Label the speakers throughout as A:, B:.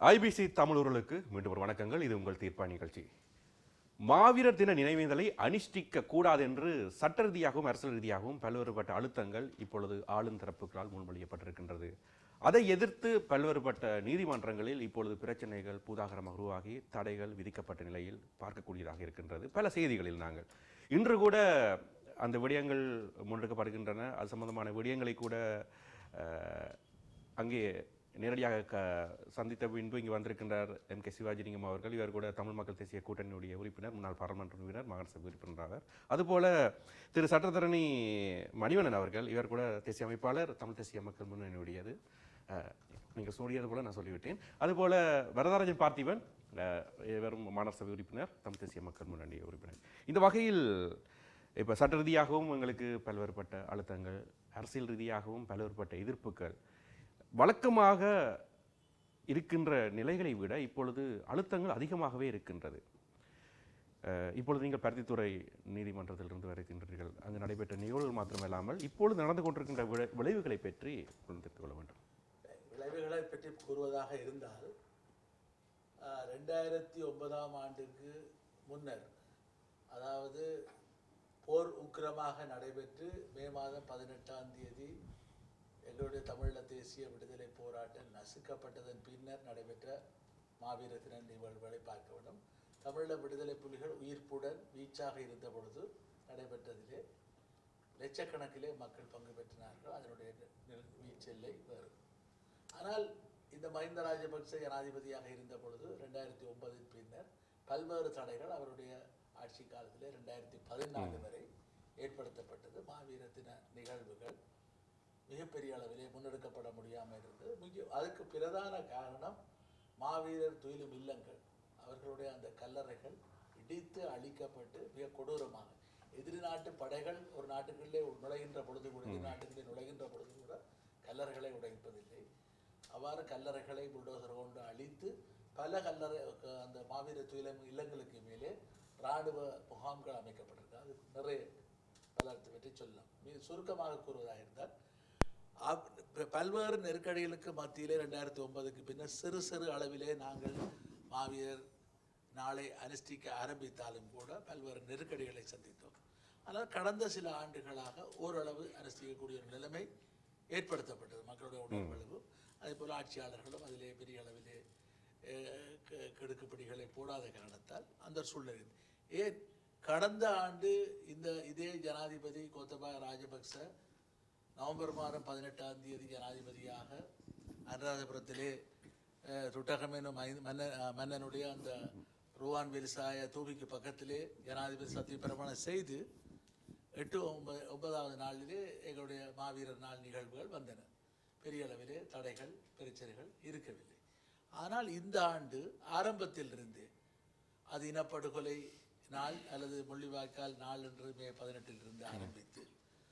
A: IBC Tamil உறவுகளுக்கு மீண்டும் ஒரு வணக்கங்கள் இது உங்கள் தீர்ப்பா நிகழ்ச்சி மாவீரர் தின நினைவேந்தலை அனுஷ்டிக்க கூடாது என்று சட்ட ரீதியாகவும் அரசியல் ரீதியாகவும் பல்வேறுபட்ட அழுத்தங்கள் இப்பொழுது ஆளும் தரப்புகளால் முன்மொழியப்பட்டிருக்கின்றது அதை எதிர்த்து பல்வேறுபட்ட நீதிமன்றங்களில் இப்பொழுது பிரச்சனைகள் பூதாகரமாக உருவாகி தடைகள் விதிக்கப்பட்ட நிலையில் பார்க்கக்கூடியதாக இருக்கின்றது பல செய்திகளில் நாங்கள் இன்று கூட அந்த விடயங்கள் முன்னெடுக்கப்படுகின்றன அது சம்பந்தமான விடயங்களை கூட அஹ், அங்கே நேரடியாக க சந்தித்த பின்பு இங்கு வந்திருக்கின்றார் எம் கே சிவாஜிலிங்கம் அவர்கள் இவர் கூட தமிழ் மக்கள் தேசிய கூட்டணியுடைய உறுப்பினர் முன்னாள் பாராளுமன்ற உறுப்பினர் மாகாண சபை உறுப்பினராக அதுபோல திரு சட்டத்தரணி மணிவண்ணன் அவர்கள் இவர் கூட தேசிய அமைப்பாளர் தமிழ் தேசிய மக்கள் முன்னணியுடையது அஹ், நீங்கள் சொல்லியது போல நான் சொல்லிவிட்டேன் அதுபோல வரதராஜன் பார்த்திபன் அஹ், இவரும் மாநகர சபை உறுப்பினர் தமிழ் தேசிய மக்கள் முன்னணி உறுப்பினர் இந்த வகையில் இப்போ சட்ட ரீதியாகவும் எங்களுக்கு பல்வேறுபட்ட அழுத்தங்கள் அரசியல் ரீதியாகவும் பல்வேறுபட்ட எதிர்ப்புகள் வழக்கமாக இருக்கின்ற நிலைகளை விட இப்பொழுது அழுத்தங்கள் அதிகமாகவே இருக்கின்றது அஹ், இப்பொழுது நீங்கள் பருத்தித்துறை நீதிமன்றத்திலிருந்து வருகின்றீர்கள் அங்கு நடைபெற்ற நிகழ்வுகள் மாத்திரமல்லாமல் இப்பொழுது நடந்து கொண்டிருக்கின்ற விளை- விளைவுகளை பற்றி புரிந்து கொள்ள வேண்டும்
B: விளைவுகளை பற்றி கூறுவதாக இருந்தால் ஆஹ், ரெண்டாயிரத்தி ஒன்பதாம் ஆண்டுக்கு முன்னர் அதாவது போர் உக்கிரமாக நடைபெற்று மே மாதம் பதினெட்டாம் தேதி எங்களுடைய தமிழீழ தேசிய விடுதலை போராட்டம் நசுக்கப்பட்டதன் பின்னர் நடைபெற்ற மாவீர தின நிகழ்வுகளை பார்க்க வேண்டும் தமிழீழ விடுதலை புலிகள் உயிர்ப்புடன் வீச்சாக இருந்த பொழுது நடைபெற்றதிலே லட்சக்கணக்கிலே மக்கள் பங்கு பெற்றினார்கள் அதனுடைய நி- வீச்செல்லை வேறு ஆனால் இந்த மஹிந்த ராஜபக்ச ஜனாதிபதியாக இருந்த பொழுது ரெண்டாயிரத்தி ஒன்பதின் பின்னர் பல்வேறு தடைகள் அவருடைய ஆட்சி காலத்திலே ரெண்டாயிரத்தி பதினாலு வரை ஏற்படுத்தப்பட்டது மாவீர தின நிகழ்வுகள் மிகப்பெரிய அளவிலே முன்னெடுக்கப்பட முடியாமல் இருந்தது மிக அதுக்கு பிரதான காரணம் மாவீரர் துயிலும் இல்லங்கள் அவர்களுடைய அந்த கல்லறைகள் இடித்து அழிக்கப்பட்டு மிக கொடூரமாக எதிரி நாட்டு படைகள் ஒரு நாட்டுக்குள்ளே நுழைகின்ற பொழுது கூட எதிரி நாட்டுக்குள்ளே நுழைகின்ற பொழுது கூட கல்லறைகளை உடைப்பதில்லை அவ்வாறு கல்லறைகளை புல்டோசர் கொண்டு அழித்து பல கல்லறை க- அந்த மாவீர துயிலம் இல்லங்களுக்கு மேலே இராணுவ முகாம்கள் அமைக்கப்பட்டிருக்கு அது நிறைய பலத்தை பற்றி சொல்லலாம் மிக சுருக்கமாக கூறுவதாக இருந்தால் அப்- ப- பல்வேறு நெருக்கடிகளுக்கு மத்தியிலே ரெண்டாயிரத்தி ஒன்பதுக்கு பின்னர் சிறு சிறு அளவிலே நாங்கள் மாவீரர் நாளை அனுஷ்டிக்க ஆரம்பித்தாலும் கூட பல்வேறு நெருக்கடிகளை சந்தித்தோம் ஆனால் கடந்த சில ஆண்டுகளாக ஓரளவு அனுஷ்டிக்கக்கூடிய ஒரு நிலைமை ஏற்படுத்தப்பட்டது மக்களுடைய உணர்வளவு அதே போல் ஆட்சியாளர்களும் அதிலே பெரிய அளவிலே அஹ், கெ- கெடுக்குப்பிடிகளை போடாத காரணத்தால் அந்த சூழ்நிலை ஏன் கடந்த ஆண்டு இந்த இதே ஜனாதிபதி கோத்தபாய ராஜபக்ச நவம்பர் மாதம் பதினெட்டாம் தேதி ஜனாதிபதியாக அனுராதபுரத்திலே அஹ், துட்டகம் என்னும் ஐந்து மன்னன் அஹ், மன்னனுடைய அந்த ருவான் வெலிசாய தூபிக்கு பக்கத்திலே ஜனாதிபதி சத்தியப்பிரமாணம் செய்து எட்டு ஒன்பது ஒன்பதாவது நாளிலே எங்களுடைய மாவீரர் நாள் நிகழ்வுகள் வந்தன பெரிய அளவிலே தடைகள் பிரச்சனைகள் இருக்கவில்லை ஆனால் இந்த ஆண்டு ஆரம்பத்தில் இருந்தே அது இனப்படுகொலை நாள் அல்லது முள்ளிவாய்க்கால் நாள் என்று மே பதினெட்டில் இருந்து ஆரம்பித்து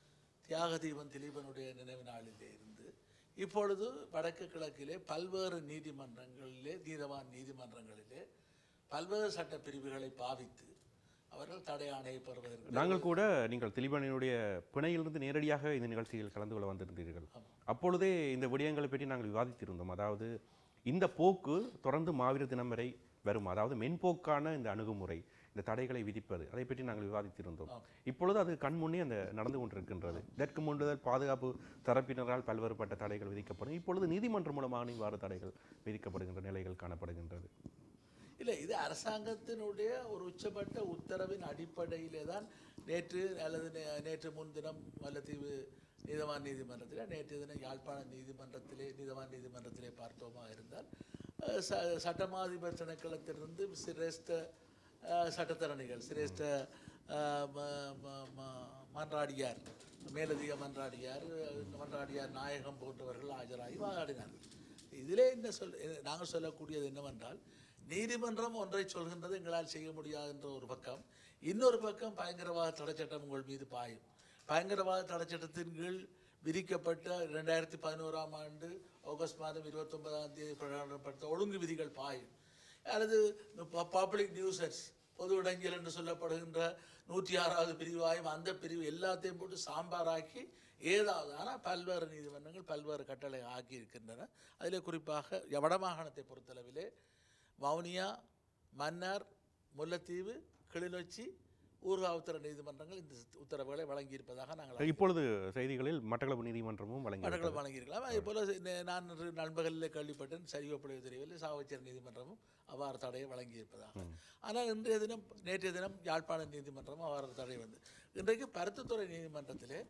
B: தியாக தீபம் திலீபனுடைய நினைவு நாளிலே இருந்து இப்பொழுது வடக்கு கிழக்கிலே பல்வேறு நீதிமன்றங்களிலே நீதவான் நீதிமன்றங்களிலே பல்வேறு சட்ட பிரிவுகளை பாவித்து அவர்கள் தடை ஆணையை பெறுவதற்கு
A: நாங்கள் கூட நீங்கள் திலீபனினுடைய பிணையிலிருந்து நேரடியாக இந்த நிகழ்ச்சியில் கலந்து கொள்ள வந்திருந்தீர்கள் அப்பொழுதே இந்த விடயங்களை பற்றி நாங்கள் விவாதித்திருந்தோம் அதாவது இந்த போக்கு தொடர்ந்து மாவீர தினம் வரை வரும் அதாவது மென்போக்கான இந்த அணுகுமுறை இந்த தடைகளை விதிப்பது அதை பற்றி நாங்கள் விவாதித்திருந்தோம் இப்பொழுது அது கண்முன்னே அந்த நடந்து கொண்டிருக்கின்றது இதற்கு முன்னுதல் பாதுகாப்பு தரப்பினரால் பல்வேறுபட்ட தடைகள் விதிக்கப்படும் இப்பொழுது நீதிமன்றம் மூலமாக இவ்வாறு தடைகள் விதிக்கப்படுகின்ற நிலைகள் காணப்படுகின்றது
B: இல்லை இது அரசாங்கத்தினுடைய ஒரு உச்சபட்ட உத்தரவின் அடிப்படையிலே தான் நேற்று அல்லது நே- நேற்று முன்தினம் மல்லத்தீவு நீதவான் நீதிமன்றத்திலே நேற்று தினம் யாழ்ப்பாண நீதிமன்றத்திலே நீதவான் நீதிமன்றத்திலே பார்த்தோமா இருந்தால் அஹ், ச சட்டமாதிபர் திணைக்களத்திலிருந்து சிரேஷ்ட அஹ், சட்டத்தரணிகள் சிரேஷ்ட அஹ், ம- ம- ம- மன்றாடியார் மேலதிக மன்றாடியார் அஹ், மன்றாடியார் நாயகம் போன்றவர்கள் ஆஜராகி வாதாடினார்கள் இதிலே என்ன சொல் நாங்கள் சொல்லக்கூடியது என்னவென்றால் நீதிமன்றம் ஒன்றை சொல்கின்றது எங்களால் செய்ய முடியாது என்ற ஒரு பக்கம் இன்னொரு பக்கம் பயங்கரவாத தடைச்சட்டம் உங்கள் மீது பாயும் பயங்கரவாத தடைச்சட்டத்தின் கீழ் விதிக்கப்பட்ட ரெண்டாயிரத்தி பதினோராம் ஆண்டு ஆகஸ்ட் மாதம் இருபத்தொன்பதாம் தேதி பிரகடனப்படுத்த ஒழுங்கு விதிகள் பாயும் அல்லது பப்ளிக் நியூசர்ஸ் பொது இடங்கியல் என்று சொல்லப்படுகின்ற நூற்றி ஆறாவது பிரிவாயும் அந்த பிரிவு எல்லாத்தையும் போட்டு சாம்பாராக்கி ஏதாவது ஆனால் பல்வேறு நீதிமன்றங்கள் பல்வேறு கட்டளை ஆக்கி இருக்கின்றன அதிலே குறிப்பாக வடமாகாணத்தை பொறுத்தளவிலே வவுனியா மன்னார் முல்லைத்தீவு கிளிநொச்சி ஊர்காவத்துறை நீதிமன்றங்கள் இந்த உத்தரவுகளை வழங்கியிருப்பதாக நாங்கள்
A: இப்பொழுது செய்திகளில் மட்டக்களப்பு நீதிமன்றமும் வழங்கி
B: மட்டக்களப்பு வழங்கியிருக்கலாம் அதே போல் நான் இன்று நண்பகலில் கேள்விப்பட்டேன் சரிவப்படைவு தெரியவில்லை சாவச்சேரி நீதிமன்றமும் அவ்வாறு தடையை வழங்கியிருப்பதாக ஆனால் இன்றைய தினம் நேற்றைய தினம் யாழ்ப்பாண நீதிமன்றமும் அவ்வாறு தடை வந்து இன்றைக்கு பருத்தித்துறை நீதிமன்றத்திலே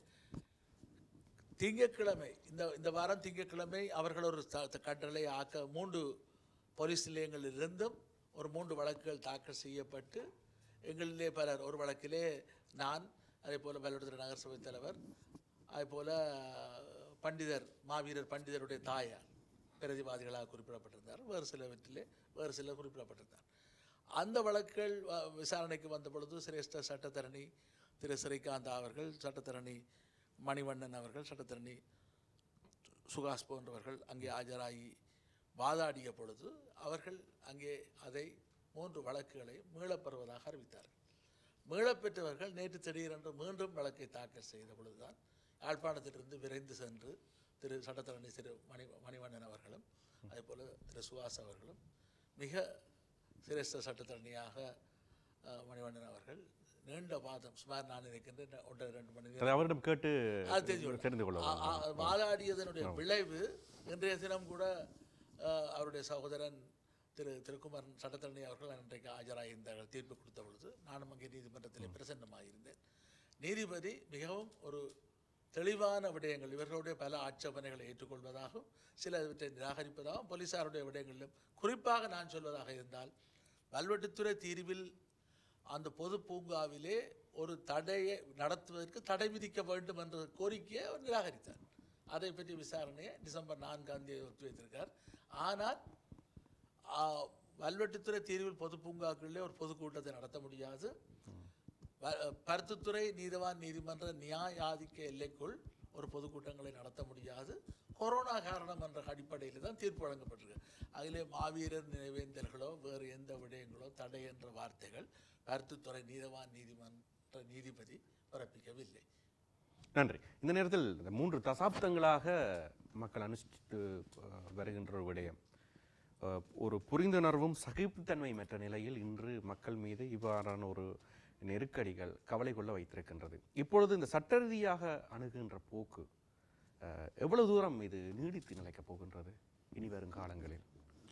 B: திங்கட்கிழமை இந்த இந்த வாரம் திங்கட்கிழமை அவர்கள் ஒரு த- த- கட்டளை ஆக்க மூன்று போலீஸ் நிலையங்களிலிருந்தும் ஒரு மூன்று வழக்குகள் தாக்கல் செய்யப்பட்டு எங்களிலே பலர் ஒரு வழக்கிலே நான் அதே போல் பல்லவத்துறை நகரசபை தலைவர் அதே போல் பண்டிதர் மாவீரர் பண்டிதருடைய தாயார் பிரதிவாதிகளாக குறிப்பிடப்பட்டிருந்தார் வேறு சிலவற்றிலே வேறு சிலர் குறிப்பிடப்பட்டிருந்தார் அந்த வழக்குகள் வ- விசாரணைக்கு வந்த பொழுது சிரேஷ்ட சட்டத்தரணி திரு ஸ்ரீகாந்த் அவர்கள் சட்டத்தரணி மணிவண்ணன் அவர்கள் சட்டத்தரணி சுகாஸ் போன்றவர்கள் அங்கே ஆஜராகி வாதாடிய பொழுது அவர்கள் அங்கே அதை மூன்று வழக்குகளை மீளப்பெறுவதாக அறிவித்தார்கள் மீளப்பெற்றவர்கள் நேற்று திடீரென்று மீண்டும் வழக்கை தாக்கல் செய்த பொழுதுதான் யாழ்ப்பாணத்திலிருந்து விரைந்து சென்று திரு சட்டத்தரணி திரு மணி மணிவண்ணன் அவர்களும் அதே போல் திரு சுகாஸ் அவர்களும் மிக சிரேஷ்ட சட்டத்தரணியாக அஹ், மணிவண்ணன் அவர்கள் நீண்ட வாதம் சுமார் நான் நினைக்கின்றேன் ஒன்றரை ரெண்டு மணி நேரம்
A: அதை அவரிடம் கேட்டு
B: அது தெரிஞ்சு கொள்ளலாம்.
A: தெரிந்து கொள்ள
B: ஆ- ஆ- வாதாடியதனுடைய விளைவு இன்றைய தினம் கூட அஹ், அவருடைய சகோதரன் திரு திருக்குமரன் சட்டத்தரணி அவர்கள் அன்றைக்கு ஆஜராகியிருந்தார்கள் தீர்ப்பு கொடுத்த பொழுது நானும் அங்கே நீதிமன்றத்தில் பிரசன்னமாகியிருந்தேன் நீதிபதி மிகவும் ஒரு தெளிவான விடயங்கள் இவர்களுடைய பல ஆட்சேபனைகளை ஏற்றுக்கொள்வதாகவும் சிலவற்றை நிராகரிப்பதாகவும் போலீசாருடைய விடயங்களிலும் குறிப்பாக நான் சொல்வதாக இருந்தால் வல்வெட்டுத்துறை தீர்வில் அந்த பொது பூங்காவிலே ஒரு தடையை நடத்துவதற்கு தடை விதிக்க வேண்டும் என்ற கோரிக்கையை அவர் நிராகரித்தார் அதை பற்றி விசாரணையை டிசம்பர் நான்காம் தேதி ஒத்தி வைத்திருக்கார் ஆனால் ஆ, வல்வெட்டுத்துறை தீர்வில் பொது பூங்காக்களிலே ஒரு பொதுக்கூட்டத்தை நடத்த முடியாது வ- பருத்தித்துறை நீதவான் நீதிமன்ற நியாயாதிக்க எல்லைக்குள் ஒரு பொதுக்கூட்டங்களை நடத்த முடியாது கொரோனா காரணம் என்ற அடிப்படையில் தான் தீர்ப்பு வழங்கப்பட்டிருக்கு அதிலே மாவீரர் நினைவேந்தல்களோ வேறு எந்த விடயங்களோ தடை என்ற வார்த்தைகள் பருத்தித்துறை நீதவான் நீதிமன்ற நீதிபதி பிறப்பிக்கவில்லை
A: நன்றி இந்த நேரத்தில் இந்த மூன்று தசாப்தங்களாக மக்கள் அனுஷ்டித்து அஹ், வருகின்ற ஒரு விடயம் அஹ், ஒரு புரிந்துணர்வும் சகிப்புத்தன்மையற்ற நிலையில் இன்று மக்கள் மீது இவ்வாறான ஒரு நெருக்கடிகள் கவலை கொள்ள வைத்திருக்கின்றது இப்பொழுது இந்த சட்ட ரீதியாக அணுகுகின்ற போக்கு அஹ், எவ்வளவு தூரம் இது நீடித்து நிலைக்கப் போகின்றது இனி வரும் காலங்களில்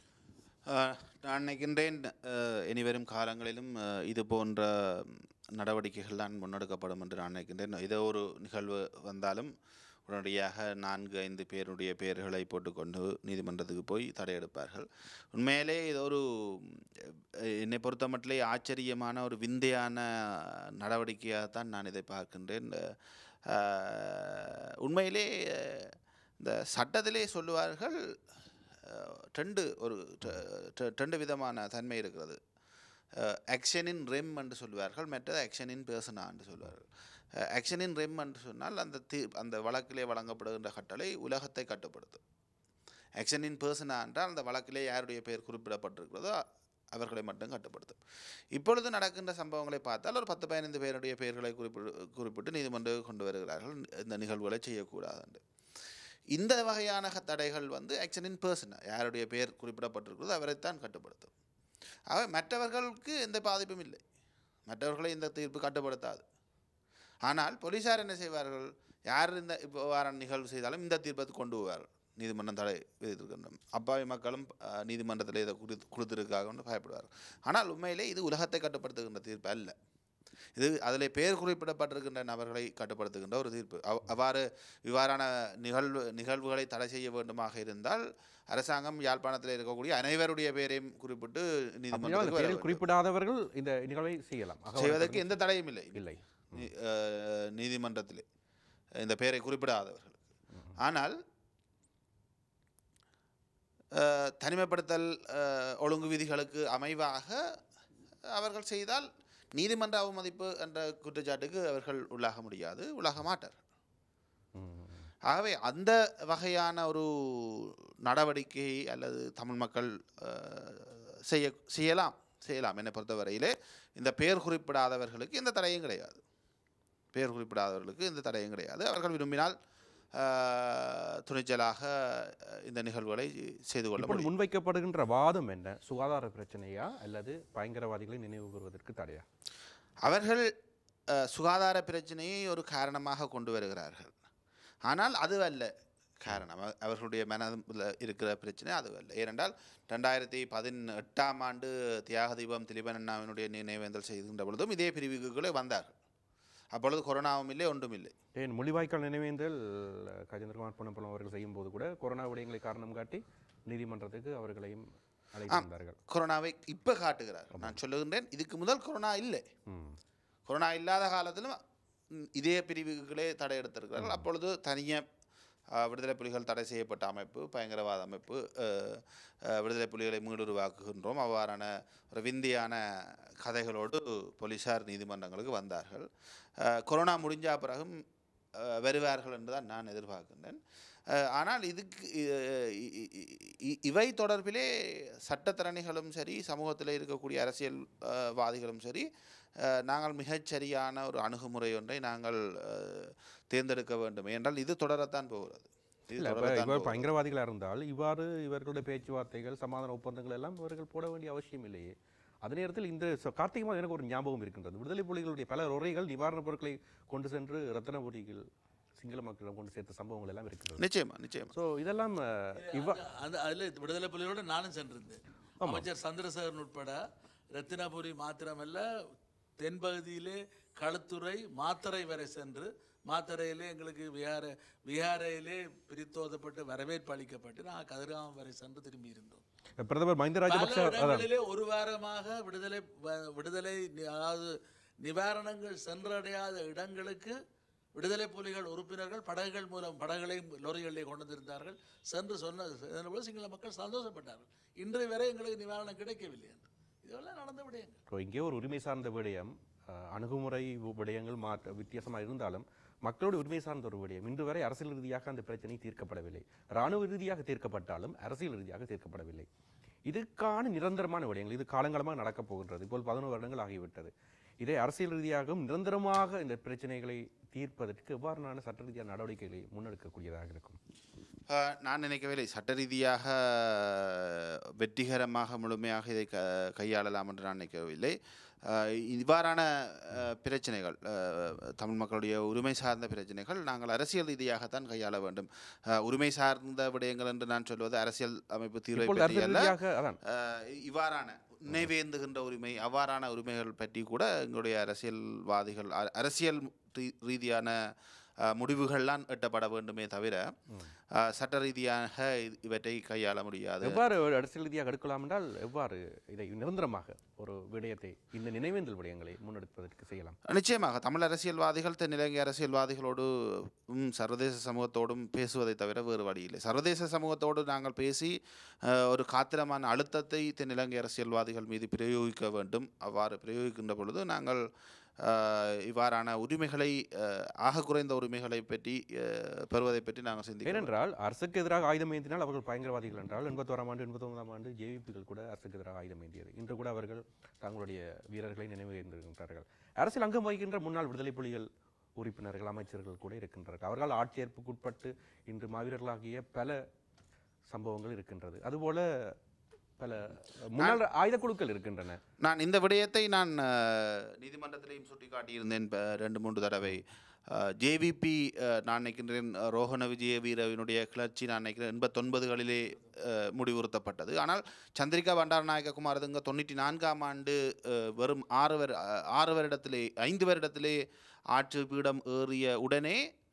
C: ஆஹ், நான் நினைக்கின்றேன் ஆஹ், இனிவரும் காலங்களிலும் ஆஹ், இது போன்ற நடவடிக்கைகள் தான் முன்னெடுக்கப்படும் என்று நான் நினைக்கின்றேன் ஏதோ ஒரு நிகழ்வு வந்தாலும் உடனடியாக நான்கு ஐந்து பேருடைய பெயர்களை போட்டுக்கொண்டு நீதிமன்றத்துக்கு போய் தடையெடுப்பார்கள் உண்மையிலே இது ஒரு அஹ், என்னை பொறுத்த மட்டிலே ஆச்சரியமான ஒரு விந்தையான நடவடிக்கையாகத்தான் நான் இதை பார்க்கின்றேன் ஆஹ், உண்மையிலே அஹ், இந்த சட்டத்திலே சொல்லுவார்கள் அஹ், ரெண்டு ஒரு ரெ- ரெ- ரெண்டு விதமான தன்மை இருக்கிறது ஆக்ஷனின் ரெம் என்று சொல்வார்கள் மற்றது ஆக்ஷனின் பேர்சனா என்று சொல்வார்கள் ஆக்ஷனின் ரெம் என்று சொன்னால் அந்த தீ அந்த வழக்கிலே வழங்கப்படுகின்ற கட்டளை உலகத்தை கட்டுப்படுத்தும் ஆக்ஷனின் பேர்சனா என்றால் அந்த வழக்கிலே யாருடைய பெயர் குறிப்பிடப்பட்டிருக்கிறதோ அவர்களை மட்டும் கட்டுப்படுத்தும் இப்பொழுது நடக்கின்ற சம்பவங்களை பார்த்தால் ஒரு பத்து பதினைந்து பேருடைய பெயர்களை குறிப்பிட்டு குறிப்பிட்டு நீதிமன்றம் கொண்டு வருகிறார்கள் இந்த நிகழ்வுகளை செய்யக்கூடாது என்று இந்த வகையான க- தடைகள் வந்து ஆக்ஷனின் பர்சன் யாருடைய பெயர் குறிப்பிடப்பட்டிருக்கிறதோ அவரைத்தான் கட்டுப்படுத்தும் ஆக மற்றவர்களுக்கு எந்த பாதிப்பும் இல்லை மற்றவர்களை இந்த தீர்ப்பு கட்டுப்படுத்தாது ஆனால் போலீசார் என்ன செய்வார்கள் யார் இந்த இப்போ வார நிகழ்வு செய்தாலும் இந்த தீர்ப்பை கொண்டு போவார்கள் நீதிமன்றம் தடை விதித்திருக்கின்றோம் அப்பாவி மக்களும் அஹ், நீதிமன்றத்தில் இதை குறித்து கொடுத்திருக்காங்கன்னு பயப்படுவார்கள் ஆனால் உண்மையிலே இது உலகத்தை கட்டுப்படுத்துகின்ற தீர்ப்பு அல்ல இது அதில் பேர் குறிப்பிடப்பட்டிருக்கின்ற நபர்களை கட்டுப்படுத்துகின்ற ஒரு தீர்ப்பு அவ்- அவ்வாறு இவ்வாறான நிகழ்வு நிகழ்வுகளை தடை செய்ய வேண்டுமாக இருந்தால் அரசாங்கம் யாழ்ப்பாணத்தில் இருக்கக்கூடிய அனைவருடைய பெயரையும் குறிப்பிட்டு
A: அப்படியால் அந்த
C: நீதிமன்றத்துக்கு வர
A: பெயரில்
C: வேண்டும்.
A: குறிப்பிடாதவர்கள் இந்த நிகழ்வை செய்யலாம் அகவல்
C: செய்வதற்கு எந்த தடையும் இல்லை
A: இல்லை
C: நீ- அஹ், நீதிமன்றத்திலே இந்த பெயரை குறிப்பிடாதவர்கள் ஆனால் அஹ், தனிமைப்படுத்தல் அஹ், ஒழுங்கு விதிகளுக்கு அமைவாக அவர்கள் செய்தால் நீதிமன்ற அவமதிப்பு என்ற குற்றச்சாட்டுக்கு அவர்கள் உள்ளாக முடியாது உள்ளாக மாட்டார்கள்
A: ம்.
C: ஆகவே அந்த வகையான ஒரு நடவடிக்கை அல்லது தமிழ் மக்கள் அஹ், செய்ய செய்யலாம் செய்யலாம் என்னை பொறுத்தவரையிலே இந்த பெயர் குறிப்பிடாதவர்களுக்கு எந்த தடையும் கிடையாது பெயர் குறிப்பிடாதவர்களுக்கு எந்த தடையும் கிடையாது அவர்கள் விரும்பினால் ஆஹ், துணிச்சலாக அஹ், இந்த நிகழ்வுகளை செய்து கொள்ள
A: இப்பொழுது
C: முடியும்
A: முன்வைக்கப்படுகின்ற வாதம் என்ன சுகாதார பிரச்சனையா அல்லது பயங்கரவாதிகளை நினைவு கூறுவதற்கு தடையா
C: அவர்கள் அஹ், சுகாதார பிரச்சனையை ஒரு காரணமாக கொண்டு வருகிறார்கள் ஆனால் அதுவல்ல காரணம் அவ- அவர்களுடைய மனதில் இருக்கிற பிரச்சனை அதுவல்ல ஏனென்றால் ரெண்டாயிரத்தி பதினெட்டாம் ஆண்டு தியாக தீபம் திலீபன் அண்ணாவினுடைய நினைவேந்தல் செய்கின்ற பொழுதும் இதே பிரிவுகளே வந்தார்கள் அப்பொழுது கொரோனாவும் இல்லை ஒன்றும் இல்லை
A: ஏன் மொழிவாய்க்கால் நினைவேந்தல் கஜேந்திரகுமார் பொன்னப்பலம் அவர்கள் செய்யும் போது கூட கொரோனா விடயங்களை காரணம் காட்டி நீதிமன்றத்துக்கு அவர்களையும் அழைத்திருந்தார்கள்
C: கொரோனாவை இப்போ காட்டுகிறார் நான் சொல்லுகின்றேன் இதுக்கு முதல் கொரோனா இல்லை
A: ம்.
C: கொரோனா இல்லாத காலத்திலும் ம், இதே பிரிவுகளே தடை எடுத்திருக்கிறார்கள் அப்பொழுது தனியாக விடுதலை புலிகள் தடை செய்யப்பட்ட அமைப்பு பயங்கரவாத அமைப்பு அஹ், அஹ், விடுதலை புலிகளை மீளுருவாக்குகின்றோம் அவ்வாறான ஒரு விந்தியான கதைகளோடு போலீசார் நீதிமன்றங்களுக்கு வந்தார்கள் அஹ், கொரோனா முடிஞ்ச பிறகும் அஹ், வருவார்கள் என்று தான் நான் எதிர்பார்க்கின்றேன் அஹ், ஆனால் இதுக்கு இ- இ- இ- இ- இவை தொடர்பிலே சட்டத்திறனிகளும் சரி சமூகத்தில் இருக்கக்கூடிய அரசியல்வாதிகளும் சரி அஹ், நாங்கள் மிகச்சரியான ஒரு அணுகுமுறை ஒன்றை நாங்கள் அஹ், தேர்ந்தெடுக்க வேண்டும் என்றால் இது தொடரத்தான் போகிறது இது
A: இல்ல இப்ப
C: தொடரத்தான்
A: இவர்
C: போகிறது.
A: பயங்கரவாதிகளா இருந்தால் இவ்வாறு இவர்களுடைய பேச்சுவார்த்தைகள் சமாதான ஒப்பந்தங்கள் எல்லாம் இவர்கள் போட வேண்டிய அவசியம் இல்லையே அதே நேரத்தில் இந்த ச- கார்த்திகை மாதம் எனக்கு ஒரு ஞாபகம் இருக்கின்றது விடுதலை புலிகளுடைய பல உரைகள் நிவாரணப் பொருட்களை கொண்டு சென்று ரத்தனபுரியில் சிங்கள மக்களிடம் கொண்டு சேர்த்த சம்பவங்கள் எல்லாம் இருக்கின்றது
C: நிச்சயமா நிச்சயமா
A: ஸோ இதெல்லாம் அஹ், இவ்வா
B: அந்த- அந்த அதில் விடுதலை புலிகளோட நானும் சென்றிருந்தேன் அமைச்சர் சந்திரசேகரன் உட்பட ரத்தினபுரி மாத்திரமல்ல தென்பகுதியிலே களுத்துறை மாத்தறை வரை சென்று மாத்தறையிலே எங்களுக்கு விஹார விஹாரையிலே பிரித்தோதப்பட்டு வரவேற்பு அளிக்கப்பட்டு நான் கதிர்காமம் வரை சென்று திரும்பி இருந்தோம்
A: பிரதமர் மஹிந்த
B: பல
A: ராஜபக்ஷ அதான்
B: இடங்களிலே ஒரு வாரமாக விடுதலை வ- விடுதலை நி- அதாவது நிவாரணங்கள் சென்றடையாத இடங்களுக்கு விடுதலை புலிகள் உறுப்பினர்கள் படகுகள் மூலம் படகுகளையும் லொரிகளிலே கொண்டு வந்திருந்தார்கள் சென்று சொன்ன சொன்னபோது சிங்கள மக்கள் சந்தோஷப்பட்டார்கள் இன்றைய வரை எங்களுக்கு நிவாரணம் கிடைக்கவில்லை என்று இதெல்லாம் நடந்த விடயங்கள்
A: இப்போ இங்கே ஒரு உரிமை சார்ந்த விடயம் அஹ், அணுகுமுறை வு- விடயங்கள் மாற்ற வித்தியாசமாக இருந்தாலும் மக்களோட உரிமை சார்ந்த ஒரு விடயம் இன்று வரை அரசியல் ரீதியாக அந்த பிரச்சனை தீர்க்கப்படவில்லை இராணுவ ரீதியாக தீர்க்கப்பட்டாலும் அரசியல் ரீதியாக தீர்க்கப்படவில்லை இதுக்கான நிரந்தரமான விடயங்கள் இது காலங்காலமாக நடக்கப் போகின்றது இப்போ பதினோரு வருடங்கள் ஆகிவிட்டது இதை அரசியல் ரீதியாகவும் நிரந்தரமாக இந்த பிரச்சனைகளை தீர்ப்பதற்கு எவ்வாறான சட்ட ரீதியான நடவடிக்கைகளை முன்னெடுக்கக்கூடியதாக இருக்கும்
C: அஹ், நான் நினைக்கவில்லை சட்ட ரீதியாக வெற்றிகரமாக முழுமையாக இதை க கையாளலாம் என்று நான் நினைக்கவில்லை அஹ், இவ்வாறான அஹ், பிரச்சனைகள் அஹ், தமிழ் மக்களுடைய உரிமை சார்ந்த பிரச்சனைகள் நாங்கள் அரசியல் ரீதியாகத்தான் கையாள வேண்டும் அஹ், உரிமை சார்ந்த விடயங்கள் என்று நான் சொல்வது அரசியல் அமைப்பு தீர்வை
A: இப்பொழுது
C: பற்றி
A: அரசியல்
C: அல்ல
A: ரீதியாக அதான்
C: அஹ் இவ்வாறான நினைவேந்துகின்ற உரிமை அவ்வாறான உரிமைகள் பற்றி கூட எங்களுடைய அரசியல்வாதிகள் அ- அரசியல் ரீ- ரீதியான அஹ், முடிவுகள்லாம் எட்டப்பட வேண்டுமே தவிர அஹ், சட்ட ரீதியாக இ- இவற்றை கையாள முடியாது
A: எவ்வாறு அரசியல் ரீதியாக எடுக்கலாம் என்றால் எவ்வாறு இதை நிரந்தரமாக ஒரு விடயத்தை இந்த நினைவேந்தல் விடயங்களை முன்னெடுப்பதற்கு செய்யலாம்
C: நிச்சயமாக தமிழ் அரசியல்வாதிகள் தென்னிலங்கை அரசியல்வாதிகளோடு ம், சர்வதேச சமூகத்தோடும் பேசுவதை தவிர வேறு வழி இல்லை சர்வதேச சமூகத்தோடு நாங்கள் பேசி அஹ், ஒரு காத்திரமான அழுத்தத்தை தென்னிலங்கை அரசியல்வாதிகள் மீது பிரயோகிக்க வேண்டும் அவ்வாறு பிரயோகிக்கின்ற பொழுது நாங்கள் அஹ், இவ்வாறான உரிமைகளை அஹ், ஆக குறைந்த உரிமைகளை பற்றி அஹ், பெறுவதை பற்றி நாங்கள் சிந்திக்கிறோம்
A: ஏனென்றால் அரசுக்கு எதிராக ஆயுதம் ஏந்தினால் அவர்கள் பயங்கரவாதிகள் என்றால் எண்பத்தோராம் ஆண்டு எண்பத்தொன்பதாம் ஆண்டு ஜேவிபிகள் கூட அரசுக்கு எதிராக ஆயுதம் ஏந்தியது இன்று கூட அவர்கள் தங்களுடைய வீரர்களை நினைவு கூர்ந்திருக்கின்றார்கள் அரசியல் அங்கம் வகிக்கின்ற முன்னாள் விடுதலை புலிகள் உறுப்பினர்கள் அமைச்சர்கள் கூட இருக்கின்றார்கள் அவர்கள் ஆட்சேர்ப்புக்குட்பட்டு இன்று மாவீரர்களாகிய பல சம்பவங்கள் இருக்கின்றது அதுபோல பல முன்னாள் ஆயுத குழுக்கள் இருக்கின்றன
C: நான் இந்த விடயத்தை நான் அஹ், நீதிமன்றத்திலையும் சுட்டி காட்டியிருந்தேன் இப்ப ரெண்டு மூன்று தடவை ஜேவிபி நான் நினைக்கின்றேன் அஹ், ரோஹண விஜய வீரவினுடைய கிளர்ச்சி நான் நினைக்கிறேன் எண்பத்தொன்பதுகளிலே அஹ், முடிவுறுத்தப்பட்டது ஆனால் சந்திரிகா பண்டாரநாயக்க குமாரதுங்க தொண்ணூற்றி நான்காம் ஆண்டு அஹ், வெறும் ஆறு வரு அஹ், ஆறு வருடத்திலே ஐந்து வருடத்திலே ஆட்சி பீடம் ஏறிய உடனே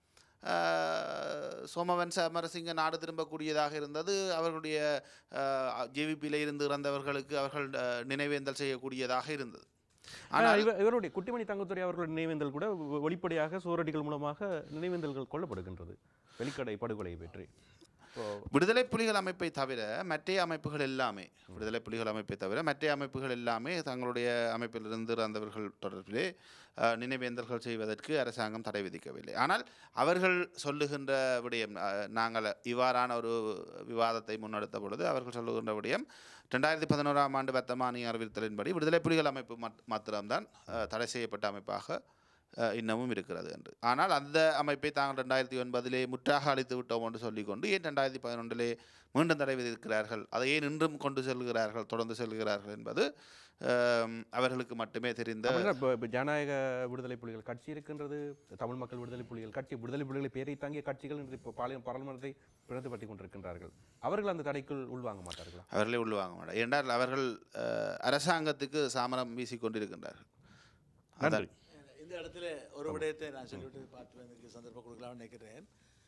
C: அஹ், சோமவன் சமரசிங்க நாடு திரும்பக்கூடியதாக இருந்தது அவர்களுடைய ஜேவிபியில் இருந்து இறந்தவர்களுக்கு அவர்கள் அஹ், நினைவேந்தல் செய்யக்கூடியதாக இருந்தது
A: ஆனால் இவ- இவருடைய குட்டிமணி தங்கத்துறை அவர்கள் நினைவேந்தல் கூட வெ- வெளிப்படையாக சுவரடிகள் மூலமாக நினைவேந்தல்கள் கொல்லப்படுகின்றது வெளிக்கடை படுகொலையை பற்றி
C: விடுதலை புலிகள் அமைப்பை தவிர மற்ற அமைப்புகள் எல்லாமே விடுதலை புலிகள் அமைப்பை தவிர மற்ற அமைப்புகள் எல்லாமே தங்களுடைய அமைப்பிலிருந்து இறந்தவர்கள் தொடர்பிலே அஹ், நினைவேந்தல்கள் செய்வதற்கு அரசாங்கம் தடை விதிக்கவில்லை ஆனால் அவர்கள் சொல்லுகின்ற விடயம் அஹ், நாங்கள் இவ்வாறான ஒரு விவாதத்தை முன்னெடுத்த பொழுது அவர்கள் சொல்லுகின்ற விடயம் ரெண்டாயிரத்தி பதினோராம் ஆண்டு வர்த்தமானி அறிவித்தலின்படி விடுதலை புலிகள் அமைப்பு மத்- மாத்திரம்தான் அஹ், தடை செய்யப்பட்ட அமைப்பாக அஹ், இன்னமும் இருக்கிறது என்று ஆனால் அந்த அமைப்பை தாங்கள் ரெண்டாயிரத்தி ஒன்பதிலே முற்றாக அழித்து விட்டோம் என்று சொல்லிக்கொண்டு ஏன் ரெண்டாயிரத்தி பதினொன்றிலே மீண்டும் தடை விதிக்கிறார்கள் அதை ஏன் இன்றும் கொண்டு செல்கிறார்கள் தொடர்ந்து செல்கிறார்கள் என்பது அஹ், அவர்களுக்கு மட்டுமே தெரிந்த
A: அப்படின்னா இப்ப- இப்ப ஜனநாயக விடுதலை புலிகள் கட்சி இருக்கின்றது தமிழ் மக்கள் விடுதலை புலிகள் கட்சி விடுதலை புலிகளை பேரை தாங்கிய கட்சிகள் இன்று இப்போ பாளையம் பாராளுமன்றத்தை பிளவுபடுத்தி கொண்டிருக்கின்றார்கள் அவர்கள் அந்த தடைக்குள் உள்வாங்க மாட்டார்களா
C: அவர்களே உள்வாங்க மாட்டார் ஏனென்றால் அவர்கள் அஹ், அரசாங்கத்துக்கு சாமரம் வீசிக் கொண்டிருக்கின்றார்கள்
A: நன்றி
B: இந்த இடத்துல ஒரு விடயத்தை நான் சொல்லிவிட்டு பார்த்து எனக்கு சந்தர்ப்பம் கொடுக்கலாம்னு நினைக்கிறேன்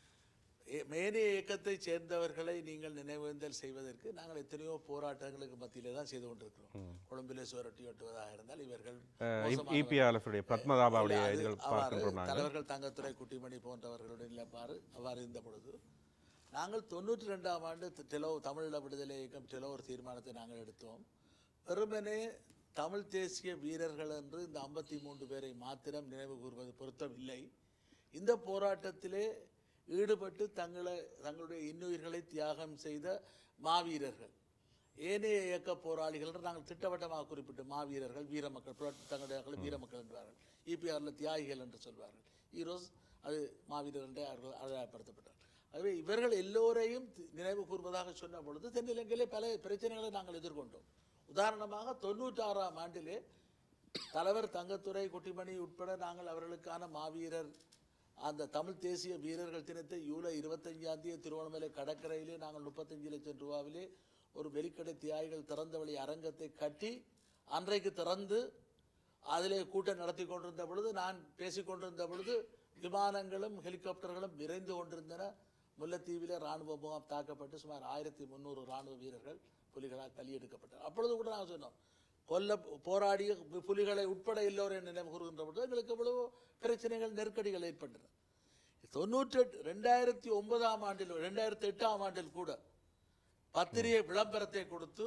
B: ஏ- மேனே இயக்கத்தை சேர்ந்தவர்களை நீங்கள் நினைவேந்தல் செய்வதற்கு நாங்கள் எத்தனையோ போராட்டங்களுக்கு மத்தியிலே தான் செய்து கொண்டிருக்கிறோம் கொழும்பிலே சுவரொட்டி ஒட்டுவதாக இருந்தால் இவர்கள் மோசமானவர்கள்.
A: இபிஆர்எஃப் பத்மதாபாவுடைய
B: இல்ல, அது
A: இதுகள்
B: அவ்வாறு
A: பார்க்கின்றோம் நாங்கள்
B: தலைவர்கள் தங்கத்துறை குட்டிமணி போன்றவர்களுடைய நிலைப்பாடு அவ்வாறு இருந்த பொழுது நாங்கள் தொண்ணூற்றி ரெண்டாம் ஆண்டு தி- டெலோ தமிழீழ விடுதலை இயக்கம் டெலோ ஒரு தீர்மானத்தை நாங்கள் எடுத்தோம் வெறுமனே தமிழ் தேசிய வீரர்கள் என்று இந்த ஐம்பத்தி மூன்று பேரை மாத்திரம் நினைவு கூர்வது பொருத்தம் இல்லை இந்த போராட்டத்திலே ஈடுபட்டு தங்களை தங்களுடைய இன்னுயிர்களை தியாகம் செய்த மாவீரர்கள் ஏனைய இயக்க போராளிகள் என்று நாங்கள் திட்டவட்டமாக குறிப்பிட்டு மாவீரர்கள் வீரமக்கள் புரட்சி தங்களுடைய வீரமக்கள் என்பார்கள் இபிஆரில் தியாகிகள் என்று சொல்வார்கள் ஹீரோஸ் அது மாவீரர் என்று அவர்கள் அடையாளப்படுத்தப்பட்டார் ஆகவே இவர்கள் எல்லோரையும் தி- நினைவு கூர்வதாக சொன்ன பொழுது தென்னிலங்கையிலே பல பிரச்சனைகளை நாங்கள் எதிர்கொண்டோம் உதாரணமாக தொண்ணூற்றாறாம் ஆண்டிலே தலைவர் தங்கத்துறை குட்டிமணி உட்பட நாங்கள் அவர்களுக்கான மாவீரர் அந்த தமிழ் தேசிய வீரர்கள் தினத்தை ஜூலை இருபத்தஞ்சாம் தேதி திருவண்ணாமலை கடற்கரையிலே நாங்கள் முப்பத்தஞ்சு லட்சம் ரூபாவிலே ஒரு வெளிக்கடை தியாகிகள் திறந்த வழி அரங்கத்தை கட்டி அன்றைக்கு திறந்து அதிலே கூட்டம் நடத்தி கொண்டிருந்த பொழுது நான் பேசிக் கொண்டிருந்த பொழுது விமானங்களும் ஹெலிகாப்டர்களும் விரைந்து கொண்டிருந்தன முல்லைத்தீவிலே ராணுவ முகாம் தாக்கப்பட்டு சுமார் ஆயிரத்தி முந்நூறு ராணுவ வீரர்கள் புலிகளால் பலியெடுக்கப்பட்டார் அப்பொழுது கூட நாங்கள் சொன்னோம் கொல்ல போராடிய பு- புலிகளை உட்பட எல்லோரையும் நினைவு கூறுகின்ற பொழுது எங்களுக்கு எவ்வளவோ பிரச்சனைகள் நெருக்கடிகள் ஏற்பட்டன தொண்ணூற்றி எட்டு ரெண்டாயிரத்தி ஒன்பதாம் ஆண்டில் ரெண்டாயிரத்தி எட்டாம் ஆண்டில் கூட பத்திரிகை விளம்பரத்தை கொடுத்து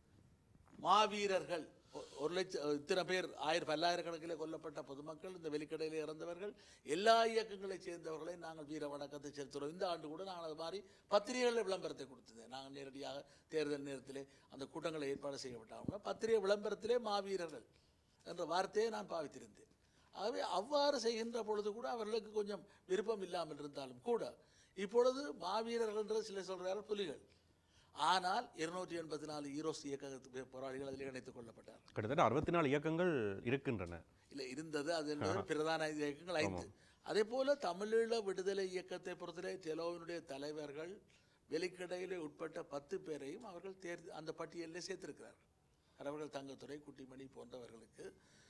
B: மாவீரர்கள் ஒ- ஒரு லட்சம் இத்தனை பேர் ஆயிரம் பல்லாயிரக்கணக்கிலே கொல்லப்பட்ட பொதுமக்கள் இந்த வெளிக்கடையில் இறந்தவர்கள் எல்லா இயக்கங்களைச் சேர்ந்தவர்களை நாங்கள் வீர வணக்கத்தை செலுத்துகிறோம் இந்த ஆண்டு கூட நாங்கள் அது மாதிரி பத்திரிகைகளில் விளம்பரத்தை கொடுத்தது நாங்கள் நேரடியாக தேர்தல் நேரத்திலே அந்த கூட்டங்களை ஏற்பாடு செய்யப்பட்டாங்க பத்திரிகை விளம்பரத்திலே மாவீரர்கள் என்ற வார்த்தையை நான் பாவித்திருந்தேன் ஆகவே அவ்வாறு செய்கின்ற பொழுது கூட அவர்களுக்கு கொஞ்சம் விருப்பம் இல்லாமல் இருந்தாலும் கூட இப்பொழுது மாவீரர்கள் என்று சிலர் சொல்கிறார்கள் புலிகள் ஆனால் இருநூற்றி எண்பத்தி நாலு ஈரோஸ் இயக்க போராளிகள் அதில் இணைத்துக் கொள்ளப்பட்டார்
A: கிட்டத்தட்ட அறுபத்தி நாலு இயக்கங்கள் இருக்கின்றன
B: இல்லை இருந்தது அது என்பது பிரதான இயக்கங்கள் ஐந்து அதே போல தமிழீழ விடுதலை இயக்கத்தை பொறுத்தவரை டெலோவினுடைய தலைவர்கள் வெளிக்கடையிலே உட்பட்ட பத்து பேரையும் அவர்கள் தேர் அந்த பட்டியலிலே சேர்த்திருக்கிறார்கள் அவர்கள் தங்கத்துறை குட்டிமணி போன்றவர்களுக்கு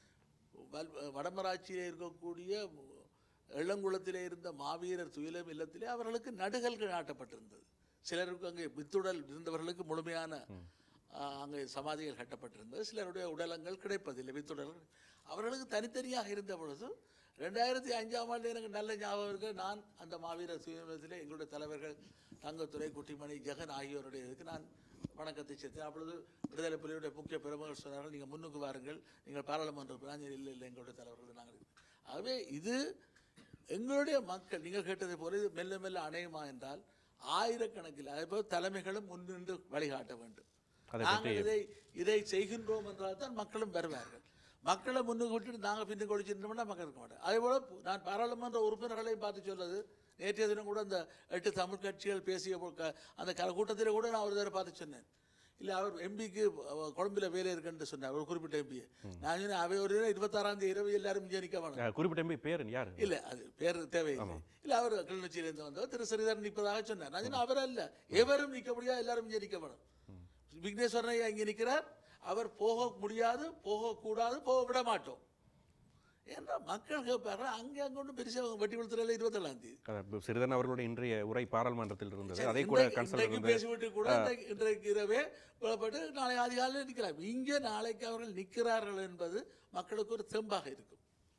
B: வல் வடமராட்சியிலே இருக்கக்கூடிய எள்ளங்குளத்திலே இருந்த மாவீரர் துயிலம் இல்லத்திலே அவர்களுக்கு நடுகல்கள் நாட்டப்பட்டிருந்தது சிலருக்கு அங்கே வித்துடல் இருந்தவர்களுக்கு முழுமையான ஆ, அங்கே சமாதிகள் கட்டப்பட்டிருந்தது சிலருடைய உடலங்கள் கிடைப்பதில்லை வித்துடல்கள் அவர்களுக்கு தனித்தனியாக இருந்த பொழுது ரெண்டாயிரத்தி அஞ்சாம் ஆண்டு எனக்கு நல்ல ஞாபகம் இருக்கு நான் அந்த மாவீரர் சுயமத்திலே எங்களுடைய தலைவர்கள் தங்கத்துறை குட்டிமணி ஜெகன் ஆகியோருடைய இதுக்கு நான் வணக்கத்தை செலுத்தினேன் அப்பொழுது விடுதலை புலியுடைய முக்கிய பெருமகள் சொன்னார்கள் நீங்கள் முன்னுக்கு வாருங்கள் நீங்கள் பாராளுமன்ற பிராஞ்சர் இல்லை இல்லை எங்களுடைய தலைவர்கள் நாங்கள் ஆகவே இது எங்களுடைய மக்கள் நீங்கள் கேட்டதை போல இது மெல்ல மெல்ல அணையுமா என்றால் ஆயிரக்கணக்கில் அதேபோல் தலைமைகளும் முன்னின்று வழிகாட்ட வேண்டும்
A: அதை
B: நாங்கள் இதை இதை செய்கின்றோம் என்றால் தான் மக்களும் வருவார்கள் மக்களை முன்னுக்கு விட்டுட்டு நாங்கள் பின்னுக்கு ஒழிச்சிருந்தோம்னா மக்கள் இருக்க மாட்டோம் அதேபோல் நான் பாராளுமன்ற உறுப்பினர்களையும் பார்த்து சொல்றது நேற்றைய தினம் கூட அந்த எட்டு தமிழ் கட்சிகள் பேசிய போ- க- அந்த க கூட்டத்தில் கூட நான் ஒரு தடவை பார்த்து சொன்னேன் இல்லை அவர் எம்பிக்கு கொழம்பில் வேலை இருக்குன்னு சொன்னார் ஒரு குறிப்பிட்ட எம்பியை நான் சொன்னேன் அவை ஒரு இருபத்தாறாம் தேதி இரவு எல்லாரும் இங்கே நிற்க வேணும்
A: அஹ், குறிப்பிட்ட எம்பி பேர் யார்
B: இல்ல அது பேர் தேவையில்லை இல்ல அவர் கிளிநொச்சியிலிருந்து வந்தவர் திரு ஸ்ரீதரன் நிற்பதாக சொன்னார் நான் சொன்னேன், அவர் அல்ல எவரும் நிற்க முடியாது எல்லாரும் இங்கே நிற்க வேணும் விக்னேஸ்வரன் ஐயா இங்கே நிற்கிறார் அவர் போக முடியாது போகக்கூடாது போக விட மாட்டோம் ஏன்னா மக்கள் கேட்பார்கள் அங்கே அங்கே ஒன்றும் பெருசாக வெட்டி கொடுத்துறல இருபத்தேழாம் தேதி
A: அஹ், சிறிதரன் அவர்களுடைய இன்றைய உரை பாராளுமன்றத்தில் இருந்தது அதை கூட
B: இன்றைக்கு-
A: கன்சல்ட்
B: இன்றைக்கு
A: இருந்து
B: பேசிவிட்டு கூட இன்றைக்கு- இன்றைக்கு இரவே புறப்பட்டு நாளை அதிகாலையில் நிற்கிறார் இங்கே நாளைக்கு அவர்கள் நிற்கிறார்கள் என்பது மக்களுக்கு ஒரு தெம்பாக இருக்கும்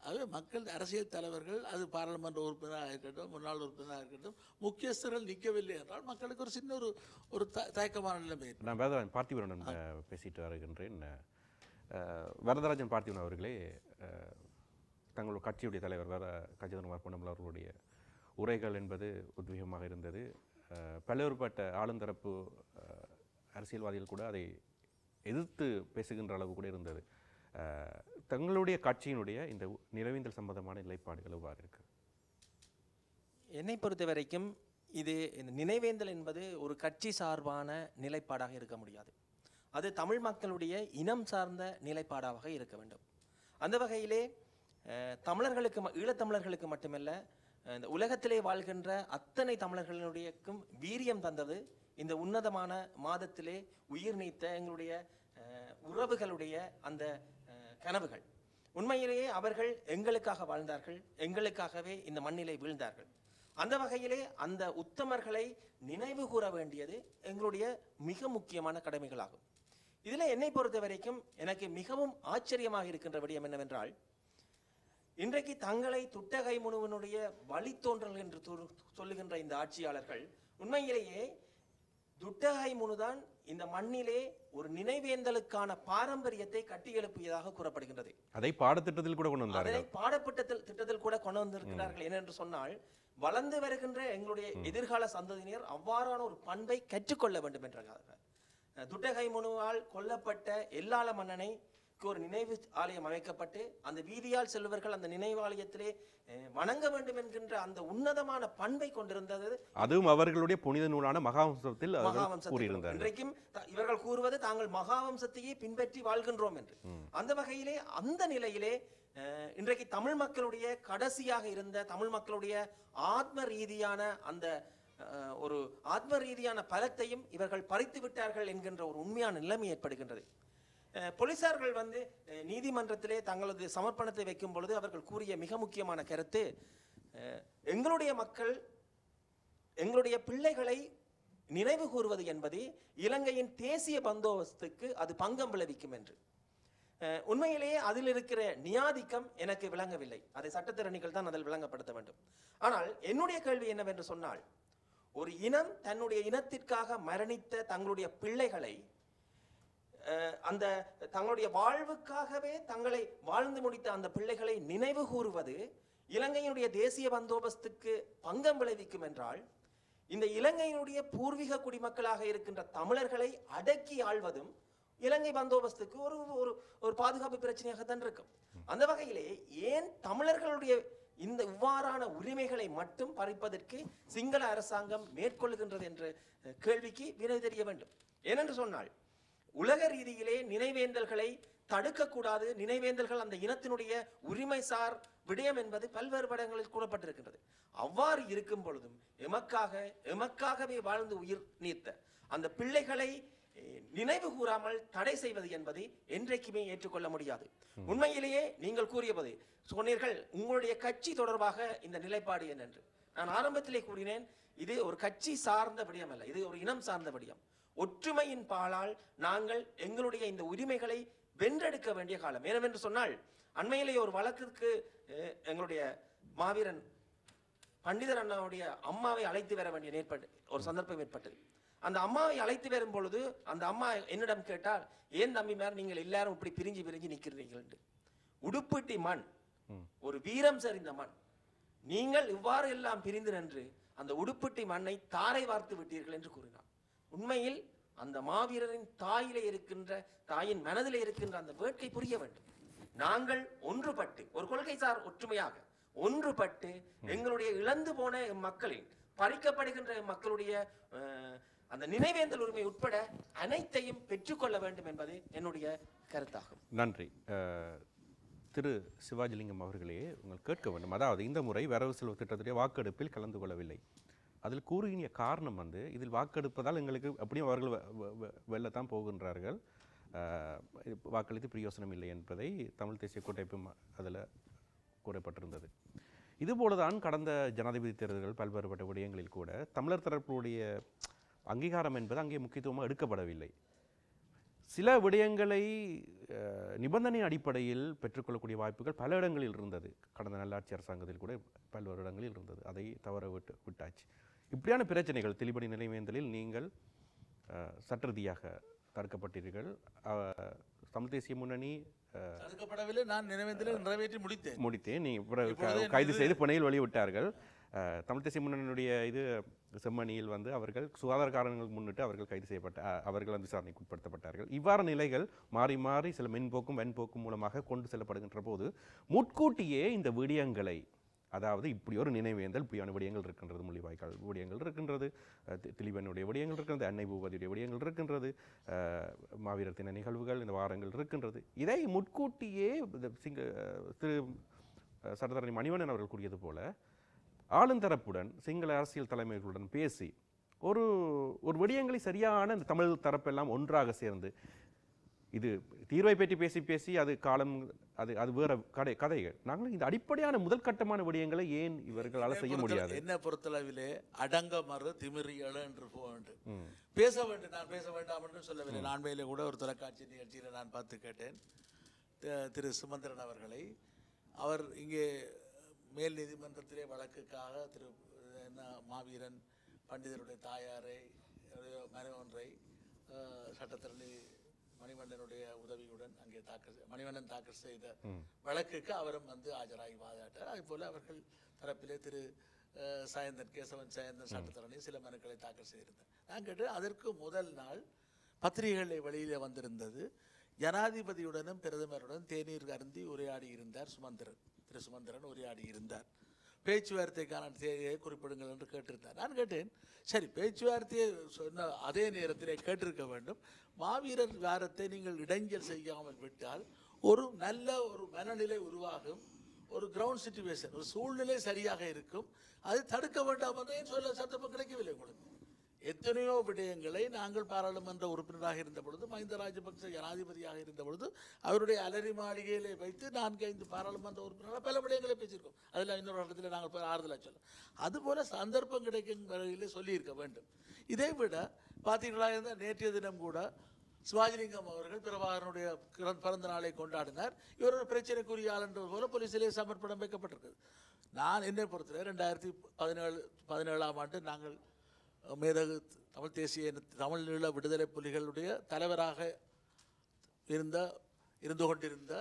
B: ஆகவே மக்கள் அரசியல் தலைவர்கள் அது பாராளுமன்ற உறுப்பினராக இருக்கட்டும் முன்னாள் உறுப்பினராக இருக்கட்டும் முக்கியஸ்தர்கள் நிற்கவில்லை என்றால் மக்களுக்கு ஒரு சின்ன ஒரு ஒரு த தயக்கமான நிலைமை ஏற்படும்.
A: நான் வேதராஜன் பார்த்திபன் பேசிட்டு வருகின்றேன் அஹ், வரதராஜன் பார்த்திபன் அவர்களே அஹ், தங்கள் கட்சியுடைய தலைவர் வேற கஜேந்திரகுமார் பொன்னம்பல அவர்களுடைய உரைகள் என்பது உத்வேகமாக இருந்தது அஹ், பல்வேறுபட்ட ஆளுந்தரப்பு அஹ், அரசியல்வாதிகள் கூட அதை எதிர்த்து பேசுகின்ற அளவு கூட இருந்தது அஹ், தங்களுடைய கட்சியினுடைய இந்த நிலவேந்தல் சம்பந்தமான நிலைப்பாடுகள் எவ்வாறு இருக்கு
D: என்னை பொறுத்த வரைக்கும் இது இந்த நினைவேந்தல் என்பது ஒரு கட்சி சார்பான நிலைப்பாடாக இருக்க முடியாது அது தமிழ் மக்களுடைய இனம் சார்ந்த நிலைப்பாடாக இருக்க வேண்டும் அந்த வகையிலே அஹ், தமிழர்களுக்கு ம- ஈழத்தமிழர்களுக்கு மட்டுமல்ல அஹ், இந்த உலகத்திலே வாழ்கின்ற அத்தனை தமிழர்களுடையக்கும் வீரியம் தந்தது இந்த உன்னதமான மாதத்திலே உயிர் நீத்த எங்களுடைய அஹ், உறவுகளுடைய அந்த அஹ், கனவுகள் உண்மையிலேயே அவர்கள் எங்களுக்காக வாழ்ந்தார்கள் எங்களுக்காகவே இந்த மண்ணிலே வீழ்ந்தார்கள் அந்த வகையிலே அந்த உத்தமர்களை நினைவு கூற வேண்டியது எங்களுடைய மிக முக்கியமான கடமைகளாகும் இதில் என்னை பொறுத்த வரைக்கும் எனக்கு மிகவும் ஆச்சரியமாக இருக்கின்ற விடயம் என்னவென்றால் இன்றைக்கு தங்களை துட்டகை முனுவனுடைய வழித்தோன்றல் என்று தொரு- சொல்லுகின்ற இந்த ஆட்சியாளர்கள் உண்மையிலேயே துட்டகை முனுதான் இந்த மண்ணிலே ஒரு நினைவேந்தலுக்கான பாரம்பரியத்தை கட்டியெழுப்பியதாக கூறப்படுகின்றது
A: அதை பாடத்திட்டத்தில் கூட கொண்டு வந்தார்கள்
D: அதனை பாடப்பட்டத்தில் திட்டத்தில் கூட கொண்டு வந்திருக்கிறார்கள் ஏனென்று சொன்னால் வளர்ந்து வருகின்ற எங்களுடைய எதிர்கால சந்ததியினர் அவ்வாறான ஒரு பண்பை கற்றுக்கொள்ள வேண்டும் என்றார்கள் அஹ் துட்டகை முனுவால் கொல்லப்பட்ட எல்லாள மன்னனைக்கு ஒரு நினைவு ஆலயம் அமைக்கப்பட்டு அந்த வீதியால் செல்வர்கள் அந்த நினைவாலயத்திலே அஹ், வணங்க வேண்டும் என்கின்ற அந்த உன்னதமான பண்பை கொண்டிருந்தது
A: அதுவும் அவர்களுடைய புனித நூலான மகாவம்சத்தில் அவர்கள்
D: மகாவம்சத்தில்
A: கூறியிருந்தார்கள்
D: இன்றைக்கும் த- இவர்கள் கூறுவது தாங்கள் மகாவம்சத்தையே பின்பற்றி வாழ்கின்றோம் என்று அந்த வகையிலே அந்த நிலையிலே அஹ், இன்றைக்கு தமிழ் மக்களுடைய கடைசியாக இருந்த தமிழ் மக்களுடைய ஆத்ம ரீதியான அந்த அஹ், ஒரு ஆத்ம ரீதியான பலத்தையும் இவர்கள் பறித்து விட்டார்கள் என்கின்ற ஒரு உண்மையான நிலைமை ஏற்படுகின்றது அஹ், போலீசார்கள் வந்து அஹ், நீதிமன்றத்திலே தங்களது சமர்ப்பணத்தை வைக்கும் பொழுது அவர்கள் கூறிய மிக முக்கியமான கருத்து அஹ், எங்களுடைய மக்கள் எங்களுடைய பிள்ளைகளை நினைவு கூறுவது என்பது இலங்கையின் தேசிய பந்தோபஸ்துக்கு அது பங்கம் விளைவிக்கும் என்று அஹ், உண்மையிலேயே அதில் இருக்கிற நியாதிக்கம் எனக்கு விளங்கவில்லை அதை சட்டத்திறனிகள் தான் அதில் விளங்கப்படுத்த வேண்டும் ஆனால் என்னுடைய கேள்வி என்னவென்று சொன்னால் ஒரு இனம் தன்னுடைய இனத்திற்காக மரணித்த தங்களுடைய பிள்ளைகளை அஹ், அந்த தங்களுடைய வாழ்வுக்காகவே தங்களை வாழ்ந்து முடித்த அந்த பிள்ளைகளை நினைவு கூறுவது இலங்கையினுடைய தேசிய பந்தோபஸ்துக்கு பங்கம் விளைவிக்கும் என்றால் இந்த இலங்கையினுடைய பூர்வீக குடிமக்களாக இருக்கின்ற தமிழர்களை அடக்கி ஆள்வதும் இலங்கை பந்தோபஸ்துக்கு ஒரு ஒரு ஒரு பாதுகாப்பு பிரச்சனையாகத்தான் இருக்கும் அந்த வகையிலே ஏன் தமிழர்களுடைய இந்த இவ்வாறான உரிமைகளை மட்டும் பறிப்பதற்கு சிங்கள அரசாங்கம் மேற்கொள்கின்றது என்ற அஹ், கேள்விக்கு விடை தெரிய வேண்டும் ஏனென்று சொன்னால் உலக ரீதியிலே நினைவேந்தல்களை தடுக்கக்கூடாது நினைவேந்தல்கள் அந்த இனத்தினுடைய உரிமை சார் விடயம் என்பது பல்வேறு படங்களில் கூறப்பட்டிருக்கின்றது அவ்வாறு இருக்கும் பொழுதும் எமக்காக எமக்காகவே வாழ்ந்து உயிர் நீத்த அந்த பிள்ளைகளை eh, நினைவு கூறாமல் தடை செய்வது என்பது என்றைக்குமே ஏற்றுக்கொள்ள முடியாது உண்மையிலேயே நீங்கள் கூறியபது சொன்னீர்கள் உங்களுடைய கட்சி தொடர்பாக இந்த நிலைப்பாடு என்னென்று நான் ஆரம்பத்திலே கூறினேன் இது ஒரு கட்சி சார்ந்த விடயம் அல்ல இது ஒரு இனம் சார்ந்த விடயம் ஒற்றுமையின் பாலால் நாங்கள் எங்களுடைய இந்த உரிமைகளை வென்றெடுக்க வேண்டிய காலம் ஏனென்று சொன்னால் அண்மையிலே ஒரு வழக்கிற்கு அஹ், எங்களுடைய மாவீரன் பண்டிதர் அண்ணாவுடைய அம்மாவை அழைத்து வர வேண்டிய ஏற்பட்டு ஒரு சந்தர்ப்பம் ஏற்பட்டது அந்த அம்மாவை அழைத்து வரும் பொழுது அந்த அம்மா என்னிடம் கேட்டால் ஏன் தம்பி மேர் நீங்கள் எல்லாரும் இப்படி பிரிஞ்சு பிரிஞ்சு நிற்கிறீர்கள் என்று உடுப்பிட்டி மண் ஒரு வீரம் சரிந்த மண் நீங்கள் இவ்வாறு எல்லாம் பிரிந்து நின்று அந்த உடுப்பிட்டி மண்ணை தாரை வார்த்து விட்டீர்கள் என்று கூறினார் உண்மையில் அந்த மாவீரரின் தாயிலே இருக்கின்ற தாயின் மனதிலே இருக்கின்ற அந்த வேட்கை புரிய வேண்டும் நாங்கள் ஒன்றுபட்டு ஒரு கொள்கை சார் ஒற்றுமையாக ஒன்றுபட்டு எங்களுடைய இழந்து போன மக்களின் பறிக்கப்படுகின்ற மக்களுடைய அஹ், அந்த நினைவேந்தல் உரிமை உட்பட அனைத்தையும் பெற்றுக்கொள்ள வேண்டும் என்பது என்னுடைய கருத்தாகும்
A: நன்றி அஹ், திரு சிவாஜிலிங்கம் அவர்களே உங்கள் கேட்க வேண்டும் அதாவது இந்த முறை வரவு செலவு திட்டத்துடைய வாக்கெடுப்பில் கலந்து கொள்ளவில்லை அதில் கூறிய காரணம் வந்து இதில் வாக்கெடுப்பதால் எங்களுக்கு அப்படியும் அவர்கள் வெ- வெ- வெ- வெல்லத்தான் போகின்றார்கள் அஹ், இது வாக்களித்து பிரயோசனம் இல்லை என்பதை தமிழ் தேசிய கூட்டமைப்பும் அதில் கூறப்பட்டிருந்தது இதுபோலதான் கடந்த ஜனாதிபதி தேர்தல்கள் பல்வேறுபட்ட விடயங்களில் கூட தமிழர் தரப்புடைய அங்கீகாரம் என்பது அங்கே முக்கியத்துவமாக எடுக்கப்படவில்லை சில விடயங்களை அஹ், நிபந்தனை அடிப்படையில் பெற்றுக்கொள்ளக்கூடிய வாய்ப்புகள் பல இடங்களில் இருந்தது கடந்த நல்லாட்சி அரசாங்கத்தில் கூட பல்வேறு இடங்களில் இருந்தது அதை தவற விட்டு விட்டாச்சு இப்படியான பிரச்சனைகள் திலிபடி நிலைவேந்தலில் நீங்கள் அஹ், சட்ட ரீதியாக தடுக்கப்பட்டீர்கள் அஹ், தமிழ் தேசிய முன்னணி அஹ்,
B: தடுக்கப்படவில்லை நான் நினைவேந்தலை நிறைவேற்றி முடித்தேன்
A: முடித்தேன் நீ பிறகு
B: இப்பொழுது
A: க-
B: என்ன
A: கைது
B: இது?
A: செய்து பிணையில் வெளிவிட்டார்கள் அஹ், தமிழ் தேசிய முன்னணியுடைய இது செம்மணியில் வந்து அவர்கள் சுகாதார காரணங்களுக்கு முன்னிட்டு அவர்கள் கைது செய்யப்பட்ட அஹ், அவர்கள் வந்து விசாரணைக்கு உட்படுத்தப்பட்டார்கள் இவ்வாறு நிலைகள் மாறி மாறி சில மென்போக்கும் வெண்போக்கும் மூலமாக கொண்டு செல்லப்படுகின்ற போது முட்கூட்டியே இந்த விடயங்களை அதாவது இப்படி ஒரு நினைவேந்தல் இப்படியான விடயங்கள் இருக்கின்றது முள்ளிவாய்க்கால் விடயங்கள் இருக்கின்றது அஹ், தி- திலீபனுடைய விடயங்கள் இருக்கின்றது அன்னை பூபதியுடைய விடயங்கள் இருக்கின்றது அஹ், மாவீரர் தின நிகழ்வுகள் இந்த வாரங்கள் இருக்கின்றது இதை முட்கூட்டியே இந்த சிங்க அஹ், திரு அஹ், சட்டத்தரணி மணிவண்ணன் அவர்கள் கூறியது போல ஆளுந்தரப்புடன் சிங்கள அரசியல் தலைமைகளுடன் பேசி ஒரு ஒரு விடயங்களை சரியான இந்த தமிழ் தரப்பெல்லாம் ஒன்றாக சேர்ந்து இது தீர்வை பற்றி பேசி பேசி அது காலம் அது அது வேற கதை கதைகள் நாங்கள் இந்த அடிப்படையான முதல் கட்டமான விடயங்களை ஏன் இவர்களால் செய்ய முடியாது
B: என்ன பொறுத்தளவிலே அடங்க மறு திமிரி எழ என்று போக வேண்டும்
A: ம்.
B: பேச வேண்டும் நான் பேச வேண்டாம் என்று சொல்லவில்லை நான் மேலே கூட ஒரு தொலைக்காட்சி நிகழ்ச்சியில் நான் பார்த்து கேட்டேன் தி- திரு சுமந்திரன் அவர்களை அவர் இங்கே மேல் நீதிமன்றத்திலே வழக்குக்காக திரு என்ன மாவீரன் பண்டிதருடைய தாயாரை அவருடைய மனைவி ஒன்றை அஹ், சட்டத்தரணி மணிவண்ணனுடைய உதவியுடன் அங்கே தாக்கல் செய்- மணிவண்ணன் தாக்கல் செய்த வழக்குக்கு அவரும் வந்து ஆஜராகி வாதாட்டார் அதே போல அவர்கள் தரப்பிலே திரு அஹ், சாயந்தன் கேசவன் சாயந்தன் சட்டத்தரணி சில மனுக்களை தாக்கல் செய்திருந்தார் நான் கேட்டேன் அதற்கு முதல் நாள் பத்திரிகைகளில் வெளியிலே வந்திருந்தது ஜனாதிபதியுடனும் பிரதமருடன் தேநீர் அருந்தி உரையாடி இருந்தார் சுமந்திரன் திரு சுமந்திரன் உரையாடி இருந்தார் பேச்சுவார்த்தைக்கான தேதியை குறிப்பிடுங்கள் என்று கேட்டிருந்தார் நான் கேட்டேன் சரி பேச்சுவார்த்தையை சொன்ன அதே நேரத்திலே கேட்டிருக்க வேண்டும் மாவீரர் வாரத்தை நீங்கள் இடைஞ்சல் செய்யாமல் விட்டால் ஒரு நல்ல ஒரு மனநிலை உருவாகும் ஒரு கிரவுண்ட் சிச்சுவேஷன் ஒரு சூழ்நிலை சரியாக இருக்கும் அது தடுக்க வேண்டாம் என்று ஏன் சொல்ல சந்தர்ப்பம் கிடைக்கவில்லை உங்களுக்கு எத்தனையோ விடயங்களை நாங்கள் பாராளுமன்ற உறுப்பினராக இருந்த பொழுது மஹிந்த ராஜபக்ச ஜனாதிபதியாக இருந்த பொழுது அவருடைய அலரி மாளிகையிலே வைத்து நான்கு ஐந்து பாராளுமன்ற உறுப்பினராக பல விடயங்களை பேசியிருக்கோம் அதில் இன்னொரு இடத்துல நாங்கள் போய் ஆறுதலாக சொல்ல அதுபோல சந்தர்ப்பம் கிடைக்கும் வகையிலே சொல்லியிருக்க வேண்டும் இதை விட பார்த்தீங்களா இருந்தால் நேற்றைய தினம் கூட சிவாஜிலிங்கம் அவர்கள் பிரபாகரனுடைய பிறந்த- பிறந்த நாளை கொண்டாடினார் இவர் ஒரு பிரச்சனைக்குரிய ஆள் என்றது போல போலீசிலே சமர்ப்பணம் வைக்கப்பட்டிருக்குது நான் என்னை பொறுத்தவரை ரெண்டாயிரத்தி பதினேழு பதினேழாம் ஆண்டு நாங்கள் மேதகு தமிழ் தேசிய இன- தமிழ் ஈழ விடுதலை புலிகளுடைய தலைவராக இருந்த இருந்து கொண்டிருந்த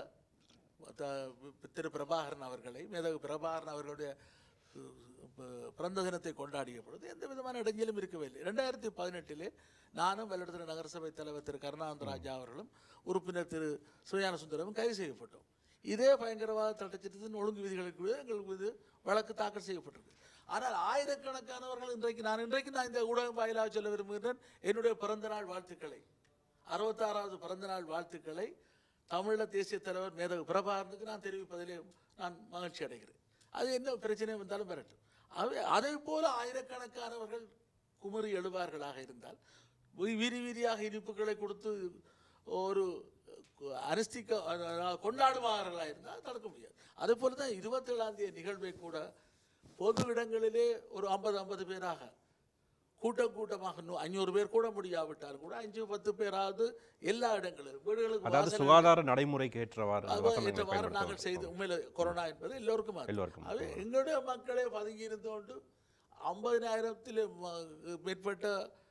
B: த- திரு பிரபாகரன் அவர்களை மேதகு பிரபாகரன் அவர்களுடைய அஹ், ப- பிறந்த தினத்தை கொண்டாடிய பொழுது எந்த விதமான இடைஞ்சலும் இருக்கவில்லை ரெண்டாயிரத்தி பதினெட்டிலே நானும் வெள்ளடத்திர நகரசபை தலைவர் திரு கருணானந்த ராஜா அவர்களும் உறுப்பினர் திரு சுயான சுந்தரமும் கைது செய்யப்பட்டோம் இதே பயங்கரவாத தட்டச்சட்டத்தின் ஒழுங்கு விதிகளுக்கு மீது எங்களுக்கு மீது வழக்கு தாக்கல் செய்யப்பட்டிருக்கு ஆனால் ஆயிரக்கணக்கானவர்கள் இன்றைக்கு நான் இன்றைக்கு நான் இந்த ஊடகம் வாயிலாக சொல்ல விரும்புகிறேன் என்னுடைய பிறந்த நாள் வாழ்த்துக்களை அறுபத்தாறாவது பிறந்தநாள் வாழ்த்துக்களை தமிழீழ தேசிய தலைவர் மேதகு பிரபாகரனுக்கு நான் தெரிவிப்பதிலே நான் மகிழ்ச்சி அடைகிறேன் அது என்ன பிரச்சனை வந்தாலும் வரட்டும் அவை அதை போல ஆயிரக்கணக்கானவர்கள் குமரி எழுவார்களாக இருந்தால் வி- வீதி வீதியாக இனிப்புகளை கொடுத்து ஒரு அனுஷ்டிக்க கொண்டாடுவார்களாக இருந்தால் தடுக்க முடியாது அதே போல தான் இருபத்தேழாம் தேதி நிகழ்வை கூட பொது இடங்களிலே ஒரு ஐம்பது ஐம்பது பேராக கூட்டம் கூட்டமாக நூ- ஐநூறு பேர் கூட முடியாவிட்டால் கூட அஞ்சு பத்து பேராவது எல்லா இடங்களிலும் வீடுகளுக்கு
A: அதாவது
B: வாசல்களில்
A: சுகாதார நடைமுறைக்கு ஏற்றவாறு அந்த
B: அது
A: வசனங்களை
B: ஏற்றவாறு நாங்கள்
A: பயன்படுத்த
B: செய்து உண்மையில கொரோனா என்பது எல்லோருக்கும் அது.
A: எல்லோருக்கும்
B: அது எங்களுடைய மக்களே பதுங்கி இருந்தோண்டு ஐம்பதினாயிரத்தில் மேற்பட்ட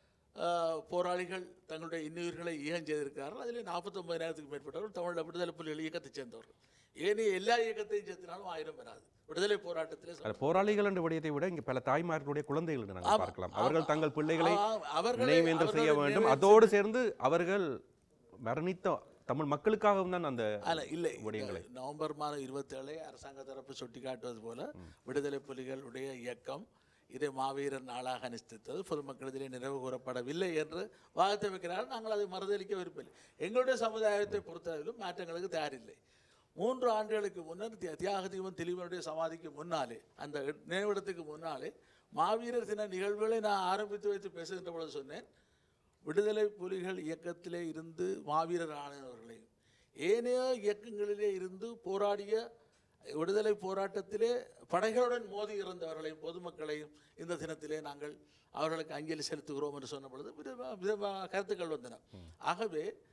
B: அஹ், போராளிகள் தங்களுடைய இன்னுயிர்களை ஈகம் செய்திருக்கிறார்கள் அதில் நாற்பத்தொம்பதினாயிரத்துக்கு மேற்பட்டவர்கள் தமிழ் விடுதலை புலிகள் இயக்கத்தைச் சேர்ந்தவர்கள் ஏனைய எல்லா இயக்கத்தையும் சேர்த்தினாலும் ஆயிரம் வராது விடுதலை போராட்டத்திலே
A: அது போராளிகள் என்ற விடயத்தை விட இங்கே பல தாய்மார்களுடைய குழந்தைகள் என்று நாங்கள்
B: ஆமா,
A: பார்க்கலாம்
B: ஆமா.
A: அவர்கள் தங்கள் பிள்ளைகளை
B: ஆ, அவர்களை-
A: நினைவேந்தல் செய்ய
B: அவர்களை
A: வேண்டும்
B: நினைவேந்தல்
A: அதோடு சேர்ந்து அவர்கள் மரணித்த தமிழ் மக்களுக்காகவும் தான் அந்த
B: அல்ல இல்லை
A: விடயங்களை.
B: இந்த நவம்பர் மாதம் இருபத்தேழை அரசாங்க தரப்பு சுட்டி காட்டுவது போல விடுதலை புலிகளுடைய இயக்கம் இதை மாவீரர் நாளாக அனுஷ்டித்தது பொதுமக்கள் இதிலே நிறைவு கூறப்படவில்லை என்று வாதத்தை வைக்கிறார்கள் நாங்கள் அதை மறுதளிக்க விரும்பவில்லை எங்களுடைய சமுதாயத்தை பொறுத்தவரையிலும் மாற்றங்களுக்கு தயாரில்லை மூன்று ஆண்டுகளுக்கு முன்னர் தியா- தியாக தீபம் தெளிவனுடைய சமாதிக்கு முன்னாலே அந்த இட- நினைவிடத்துக்கு முன்னாலே மாவீரர் தின நிகழ்வுகளை நான் ஆரம்பித்து வைத்து பேசுகின்ற பொழுது சொன்னேன் விடுதலை புலிகள் இயக்கத்திலே இருந்து மாவீரர் ஆனவர்களையும் ஏனைய இயக்கங்களிலே இருந்து போராடிய விடுதலை போராட்டத்திலே படைகளுடன் மோதி இறந்தவர்களையும் பொதுமக்களையும் இந்த தினத்திலே நாங்கள் அவர்களுக்கு அஞ்சலி செலுத்துகிறோம் என்று சொன்ன பொழுது விதமா- விதமான கருத்துக்கள் வந்தன ஆகவே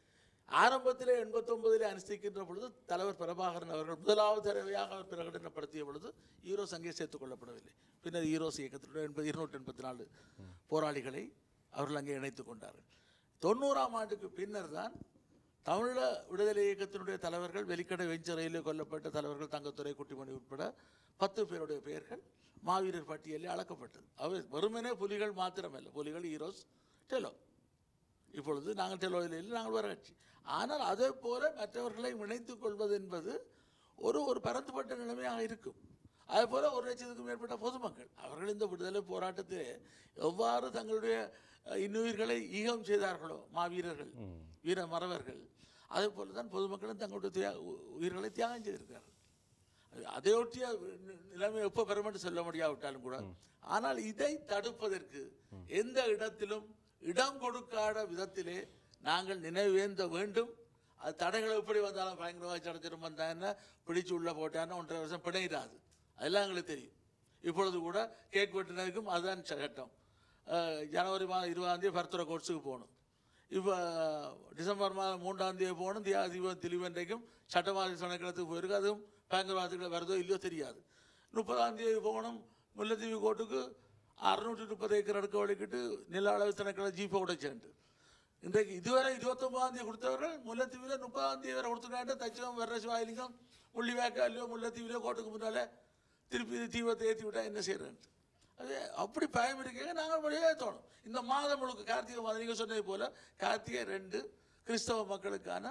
B: ஆரம்பத்திலே எண்பத்தொன்பதிலே அனுஷ்டிக்கின்ற பொழுது தலைவர் பிரபாகரன் அவர்கள் முதலாவது தடவையாக அவர் பிரகடனப்படுத்திய பொழுது ஈரோஸ் அங்கே சேர்த்துக் கொள்ளப்படவில்லை பின்னர் ஈரோஸ் இயக்கத்தினுடைய எண்பது இருநூற்றி எண்பத்தி நாலு போராளிகளை அவர்கள் அங்கே இணைத்துக் கொண்டார்கள் தொண்ணூறாம் ஆண்டுக்கு பின்னர் தான் தமிழ விடுதலை இயக்கத்தினுடைய தலைவர்கள் வெலிக்கடை வெஞ்சரையில் கொல்லப்பட்ட தலைவர்கள் தங்கத்துறை குட்டிமணி உட்பட பத்து பேருடைய பெயர்கள் மாவீரர் பட்டியலில் அளக்கப்பட்டது அவை வெறுமனே புலிகள் மாத்திரமல்ல புலிகள் ஹீரோஸ் டெலோ இப்பொழுது நாங்கள் டெலோவில் நாங்கள் வர கட்சி ஆனால் அதே போல மற்றவர்களை இணைத்துக் கொள்வது என்பது ஒரு ஒரு பரந்துபட்ட நிலைமையாக இருக்கும் அதே போல ஒரு லட்சத்துக்கும் மேற்பட்ட பொதுமக்கள் அவர்கள் இந்த விடுதலை போராட்டத்தில் எவ்வாறு தங்களுடைய அஹ், இன்னுயிர்களை ஈகம் செய்தார்களோ மாவீரர்கள் வீர மறவர்கள் அதே போல தான் பொதுமக்களும் தங்களுடைய தியா- உ- உயிர்களை தியாகம் செய்திருக்கிறார்கள் அது- அதையொட்டிய நி- நிலைமை எப்போ பெறும் என்று சொல்ல முடியாவிட்டாலும் கூட ஆனால் இதை தடுப்பதற்கு எந்த இடத்திலும் இடம் கொடுக்காத விதத்திலே நாங்கள் நினைவேந்த வேண்டும் அது தடைகள் எப்படி வந்தாலும் பயங்கரவாதி சடத்திரம் வந்தா என்ன பிடிச்சு உள்ள போட்டான்னு ஒன்றரை வருஷம் பிணையிடாது அதெல்லாம் எங்களுக்கு தெரியும் இப்பொழுது கூட கேக் வெட்டினதுக்கும் அதுதான் சட்டம் அஹ், ஜனவரி மாதம் இருபதாம் தேதி பர்த்துற கோர்ஸுக்கு போகணும் இப்போ டிசம்பர் மாதம் மூன்றாம் தேதி போகணும் தியாதிபதி திலீவன்றைக்கும் சட்டவாதி சனக்கிடத்துக்கு போயிருக்கு அதுவும் பயங்கரவாதத்துக்குள்ள வருதோ இல்லையோ தெரியாது முப்பதாம் தேதி போகணும் முல்லைத்தீவு கோர்ட்டுக்கு அறுநூற்றி முப்பது ஏக்கர் அடுக்க வழிக்கிட்டு நில அளவு திணைக்கள ஜீப்பை உடைச்சேன்ட்டு இன்றைக்கு இதுவரை இருபத்தொன்பதாம் தேதி கொடுத்தவர்கள் முல்லைத்தீவில் முப்பதாம் தேதி வரை கொடுத்துட்டாங்க தச்சகம் வெர்ர சிவாயிலிங்கம் முள்ளிவாய்க்காலையோ முல்லைத்தீவிலையோ கோர்ட்டுக்கு முன்னாலே திருப்பி தீவத்தை ஏற்றி விட்டா என்ன செய்யறேன்ட்டு அது அப்படி பயம் இருக்கீங்க நாங்கள் வழியே தோணும் இந்த மாதம் முழுக்க கார்த்திகை மாதம் நீங்கள் சொன்னது போல கார்த்திகை ரெண்டு கிறிஸ்தவ மக்களுக்கான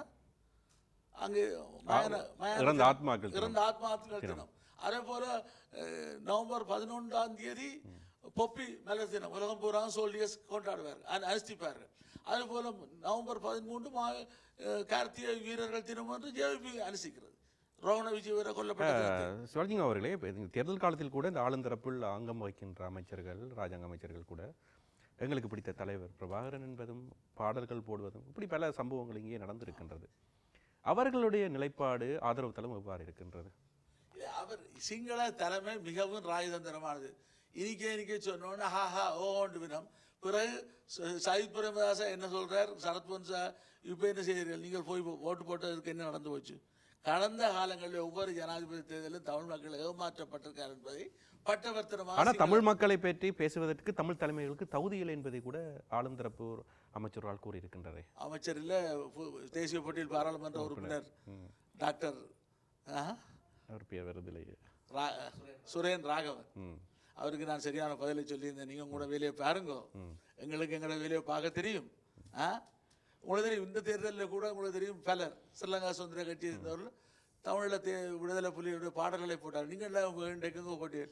B: அங்கே மயான- மயான-
A: இறந்த ஆத்மாக்கள் தினம்.
B: இறந்த ஆத்மாக்கள் தினம் அதே போல அஹ், நவம்பர் பதினொன்றாம் தேதி பொப்பி மெலஸ் தினம் உலகம் பூரா சோல்டியர்ஸ் கொண்டாடுவார்கள் அனு- அனுஷ்டிப்பார்கள் அதே போல நவம்பர் பதிமூன்று மா அஹ், கார்த்திகை வீரர்கள் தினம் என்று ஜேபி அனுஷ்டிக்கிறது ரோவண விஜய் வீரர் கொல்லப்பட்ட தினத்தை.
A: சிவலிங்கம் அவர்களே இப்போ இந்த தேர்தல் காலத்தில் கூட இந்த ஆளுந்தரப்பில் அங்கம் வகிக்கின்ற அமைச்சர்கள் ராஜாங்க அமைச்சர்கள் கூட எங்களுக்கு பிடித்த தலைவர் பிரபாகரன் என்பதும் பாடல்கள் போடுவதும் இப்படி பல சம்பவங்கள் இங்கே நடந்திருக்கின்றது அவர்களுடைய நிலைப்பாடு ஆதரவு தளம் எவ்வாறு இருக்கின்றது
B: இது அவர் சிங்கள தலைமை மிகவும் ராஜதந்திரமானது இனிக்கே இனிக்கே சொன்னோன்னு ஹா ஹா ஓண்டு வினம் பிறகு ச- சயித் பிரேமதாசா என்ன சொல்றார் சரத் பொன்சா இப்போ என்ன செய்கிறீர்கள் நீங்கள் போய் போ- ஓட்டு போட்டதுக்கு என்ன நடந்து போச்சு கடந்த காலங்களில் ஒவ்வொரு ஜனாதிபதி தேர்தலிலும் தமிழ் மக்கள் ஏமாற்றப்பட்டிருக்கார் என்பதை பட்டவர்த்தனமாக
A: ஆனா தமிழ் மக்களை பற்றி பேசுவதற்கு தமிழ் தலைமைகளுக்கு தகுதி இல்லை என்பதை கூட ஆளுந்தரப்பு அமைச்சர்களால் கூறியிருக்கின்றதே
B: அமைச்சர் இல்ல பு- தேசிய பட்டியல் பாராளுமன்ற உறுப்பினர் டாக்டர் ஆ?
A: அவர் பேர் வருதில்லையே
B: ரா- சுரேன் ராகவன்
A: ம்
B: அவருக்கு நான் சரியான பதிலை சொல்லியிருந்தேன் நீங்கள் கூட வேலையை பாருங்க எங்களுக்கு எங்களோட வேலையை பார்க்க தெரியும் ஆ உங்களுக்கு தெரியும் இந்த தேர்தலில் கூட உங்களுக்கு தெரியும் பலர் ஸ்ரீலங்கா சுதந்திர கட்சியை சேர்ந்தவர்கள் தமிழில் தே விடுதலை புலிகளுடைய பாடல்களை போட்டார் நீங்கள் எல்லாம் இன்றைக்குங்க போட்டீர்கள்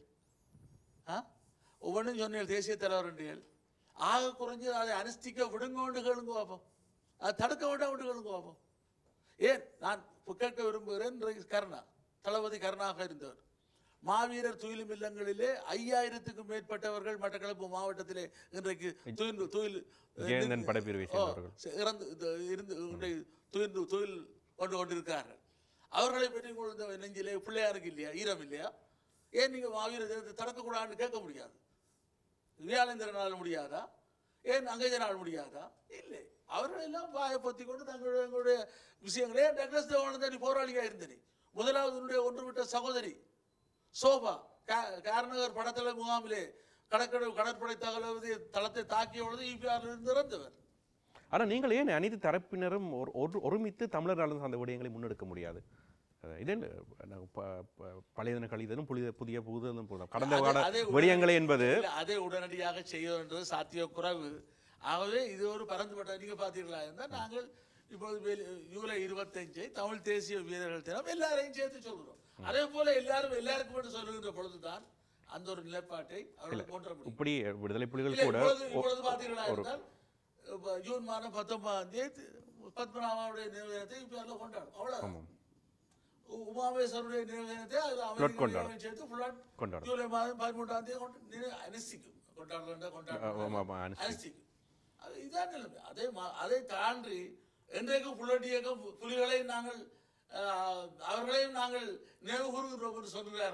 B: ஆ ஒவ்வொன்றும் சொன்னீர்கள் தேசிய தலைவர் என்றீர்கள் ஆக குறைஞ்சது அதை அனுஷ்டிக்க விடுங்கோண்டு கேளுங்க பார்ப்போம் அதை தடுக்க வேண்டாம் விட்டு கேளுங்க பார்ப்போம் ஏன் நான் கேட்க விரும்புகிறேன் இன்றைக்கு கருணா தளபதி கருணாக இருந்தவர் மாவீரர் துயிலும் இல்லங்களிலே ஐயாயிரத்துக்கும் மேற்பட்டவர்கள் மட்டக்களப்பு மாவட்டத்திலே இன்றைக்கு துயில் துயில்
A: ஜெயந்தன் படைப்பிரிவை
B: ஓ,
A: சேர்ந்தவர்கள்
B: செ- இறந்து இது இருந்து இன்றைக்கு துயின்று துயில் கொண்டு கொண்டிருக்கிறார்கள் அவர்களை பற்றி உங்களுக்கு நெஞ்சிலே பிள்ளையாருக்கு இல்லையா ஈரம் இல்லையா ஏன் நீங்க மாவீரர் தினத்தை தடுக்கக்கூடாதுன்னு கேட்க முடியாது வியாழேந்திரனால் முடியாதா ஏன் அங்கஜனால் முடியாதா இல்லை அவர்கள் எல்லாம் வாயை பொத்தி கொண்டு தங்களுடைய எங்களுடைய விஷயங்களே டக்ளஸ் தேவானந்தனி போராளியா இருந்தனி முதலாவது உன்னுடைய ஒன்றுவிட்ட சகோதரி சோபா கா- காரநகர் படத்தலை முகாமிலே கடற்கடை கடற்படை தகவலதி தளத்தை தாக்கிய பொழுது இபிஆர் இருந்து இறந்தவர்
A: ஆனா நீங்கள் ஏன் அனைத்து தரப்பினரும் ஒரு ஒரு- ஒருமித்து தமிழர் நலன் சார்ந்த விடயங்களை முன்னெடுக்க முடியாது அஹ் இதே நான் ப- ப- பழையதன கழிதலும் புதிய புதிய புதுதலும் போதும் கடந்த
B: அதே-
A: கால
B: அதே
A: விடயங்களை என்பது
B: இல்ல, அதை உடனடியாக செய்ய வேண்டியது சாத்திய குறைவு ஆகவே இது ஒரு பறந்துபட்ட நீங்க பார்த்தீர்களா இருந்தால் நாங்கள் இப்பொழுது வேலு- ஜூலை இருபத்தஞ்சை தமிழ் தேசிய வீரர்கள் தினம் எல்லாரையும் சேர்த்து சொல்கிறோம் அதே போல எல்லாரும் எல்லாருக்கும் என்று சொல்லுகின்ற பொழுதுதான் அந்த ஒரு நிலைப்பாட்டை அவர்கள் போன்ற முடியும்
A: இப்படி விடுதலை புலிகள்
B: இல்லை,
A: கூட
B: இப்பொழுது
A: ஒ-
B: இப்பொழுது பார்த்தீர்களா
A: ஒரு
B: இருந்தால் இப்ப ஜூன் மாதம் பத்தொன்பதாம் தேதி பத்மநாபாவுடைய நினைவு தினத்தை இப்போ அதில் கொண்டாடும் அவ்வளோ
A: ஆமாம்
B: உமாவேஸ்வருடைய நினைவு தினத்தை அதில்
A: Flood
B: அமைதி
A: கொண்டாடும்.
B: நினைவு சேர்த்து ஃபுல்லாக
A: கொண்டாடும்
B: ஜூலை மாதம் பதிமூன்றாம் தேதி கொண்டு நினை- அனுஷ்டிக்கும் கொண்டாடுறா
A: ஆமா,
B: கொண்டாடுறா
A: ஆமா, அனுஷ்டிக்கும்.
B: அனுஷ்டிக்கும் அது இதான் நிலைமை அதை மா- அதை தாண்டி இன்றைக்கு புலட் இயக்கம் பு- புலிகளை நாங்கள் ஆஹ், அவர்களையும் நாங்கள் நினைவு கூறுகிறோம் என்று சொல்கிறார்களோ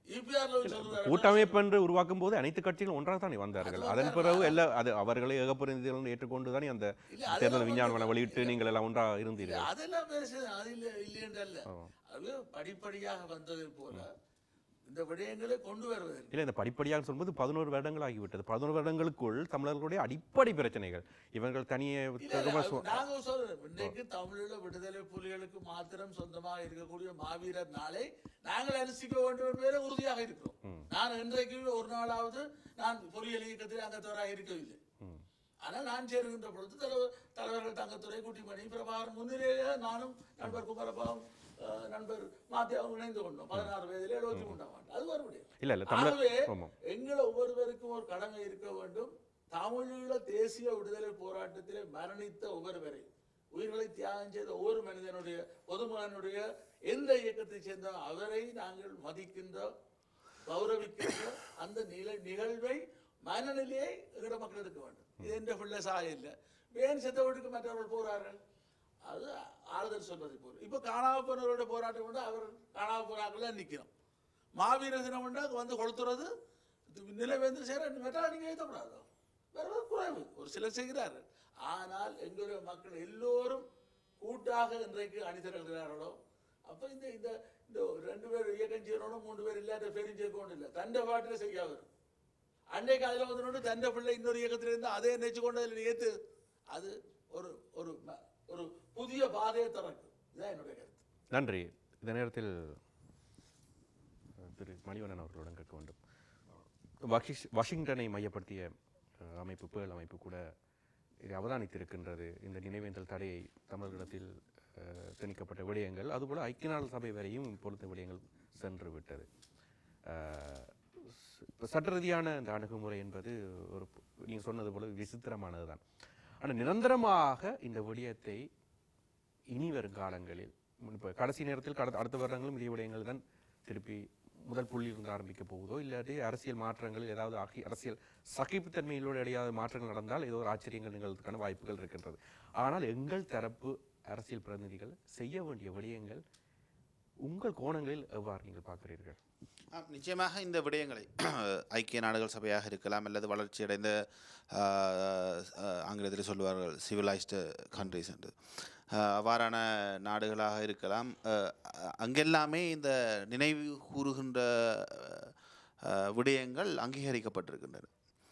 B: இபிஆர்ல சொல்றாரு
A: கூட்டமைப்பு என்று உருவாக்கும் போது அனைத்து கட்சிகளும் ஒன்றாக தானே வந்தார்கள்
B: அது
A: அதன்
B: வந்தார்கள்.
A: பிறகு எல்லா அது அவர்களை ஏகப்பிரதிநிதிகள் ஏற்றுக்கொண்டு தானே அந்த
B: இல்ல, அதெல்லாம்
A: தேர்தல் விஞ்ஞான
B: வந்து-
A: வெளியிட்டு நீங்கள் எல்லாம் ஒன்றாக இருந்தீர்கள்
B: அதெல்லாம் பேசுது அது இல்ல இல்லையன்றல்ல
A: ஆ.
B: அது படிப்படியாக வந்தது போல இந்த விடயங்களை கொண்டு வருவதற்கு
A: இல்லை இந்த படிப்படியாக சொல்லும்போது பதினோரு வருடங்கள் ஆகிவிட்டது பதினோரு வருடங்களுக்குள் தமிழர்களுடைய அடிப்படை பிரச்சனைகள் இவர்கள் தனியே
B: இல்ல, இல்ல,
A: ரொம்ப
B: அது
A: சு-
B: நாங்க சொல்றோம் இன்னைக்கு தமிழீழ விடுதலை புலிகளுக்கு மாத்திரம் சொந்தமாக இருக்கக்கூடிய மாவீரர் நாளை நாங்கள் அனுசிக்க வேண்டும் என்பதிலே உறுதியாக இருக்கிறோம் நான் இன்றைக்கு ஒரு நாளாவது நான் பொறியியல் இயக்கத்தில் அங்கத்தவராக இருக்கவில்லை
A: ம்.
B: ஆனால் நான் சேருகின்ற பொழுது தலைவர் தலைவர்கள் தங்கத்துறை குட்டிமணி பிரபாகரன் முன்னிலையிலே நானும் நண்பர் குமரபாவும் அஹ், நண்பர் மாத்தியாவும் இணைந்து கொண்டோம் பதினாறு வயதில் எழுபத்தி மூன்றாம் ஆண்டு அது மறுபடியும்
A: இல்ல இல்ல தமிழர்
B: ஆகவே
A: ஆமாம்
B: எங்களை ஒவ்வொருவருக்கும் ஒரு கடமை இருக்க வேண்டும் தமிழீழ தேசிய விடுதலை போராட்டத்திலே மரணித்த ஒவ்வொருவரை உயிர்களை தியாகம் செய்த ஒவ்வொரு மனிதனுடைய பொதுமகனுடைய எந்த இயக்கத்தைச் சேர்ந்த அவரை நாங்கள் மதிக்கின்ற கௌரவிக்கின்ற அந்த நில நிகழ்வை மனநிலையை எங்கட மக்கள் எடுக்க வேண்டும் இது எந்த பிள்ளை சாக இல்லை வேன் செத்த வீட்டுக்கு மற்றவர்கள் போறார்கள் அது ஆறுதல் சொல்வதை போல் இப்போ காணாம போனவரோட போராட்டம் உண்டு அவர் காணாம போனாக்கள் நிற்கிறோம் மாவீர தினம் உண்டு அது வந்து கொளுத்துறது இது நிலைவேந்து சேர மெட்டா நீங்க ஏற்றக்கூடாது வேற குறைவு ஒரு சிலர் செய்கிறார்கள் ஆனால் எங்களுடைய மக்கள் எல்லோரும் கூட்டாக இன்றைக்கு அணிதிரள்கிறார்களோ அப்ப இந்த இந்த இந்த ரெண்டு பேர் இயக்கம் செய்யணும் மூன்று பேர் இல்லாத பேரும் செய்யணும் இல்லை தண்டை பாட்டில் செய்ய வரும் அன்றைக்கு அதில் வந்து தண்டை பிள்ளை இன்னொரு இயக்கத்தில் இருந்து அதே நினைச்சு கொண்டு அதில் ஏத்து அது ஒரு ஒரு ம- ஒரு புதிய பாதையை திறக்கும் இதுதான் என்னுடைய கருத்து
A: நன்றி இந்த நேரத்தில் அஹ், திரு மணிவண்ணன் அவர்களுடன் கேட்க வேண்டும் வாஷிஷ் வாஷிங்டனை மையப்படுத்திய அஹ், அமைப்பு பேர்ல் அமைப்பு கூட இதை அவதானித்திருக்கின்றது இந்த நினைவேந்தல் தடையை தமிழர்களிடத்தில் அஹ், திணிக்கப்பட்ட விடயங்கள் அதுபோல ஐக்கிய நாடு சபை வரையும் இப்பொழுது விடயங்கள் சென்று விட்டது அஹ், ச- சட்ட ரீதியான இந்த அணுகுமுறை என்பது ஒரு நீங்கள் சொன்னது போல விசித்திரமானது தான் ஆனால் நிரந்தரமாக இந்த விடயத்தை இனி வரும் காலங்களில் இப்போ கடைசி நேரத்தில் கடந்த அடுத்த வருடங்களும் இதே விடயங்கள் தான் திருப்பி முதல் புள்ளியிலிருந்து ஆரம்பிக்க போகுதோ இல்லாட்டி அரசியல் மாற்றங்கள் ஏதாவது ஆகி அரசியல் சகிப்புத்தன்மையிலோடு இடையாத மாற்றங்கள் நடந்தால் ஏதோ ஒரு ஆச்சரியங்கள் நிகழ்வதற்கான வாய்ப்புகள் இருக்கின்றது ஆனால் எங்கள் தரப்பு அரசியல் பிரதிநிதிகள் செய்ய வேண்டிய விடயங்கள் உங்கள் கோணங்களில் எவ்வாறு நீங்கள் பார்க்கிறீர்கள்
C: ஆம், நிச்சயமாக இந்த விடயங்களை ஐக்கிய நாடுகள் சபையாக இருக்கலாம் அல்லது வளர்ச்சியடைந்த ஆஹ், ஆஹ், ஆங்கிலத்தில் சொல்லுவார்கள் சிவிலைஸ்டு கண்ட்ரிஸ் என்று ஆஹ், அவ்வாறான நாடுகளாக இருக்கலாம் ஆஹ், அங்கெல்லாமே இந்த நினைவு கூறுகின்ற ஆஹ், விடயங்கள் அங்கீகரிக்கப்பட்டிருக்கின்றன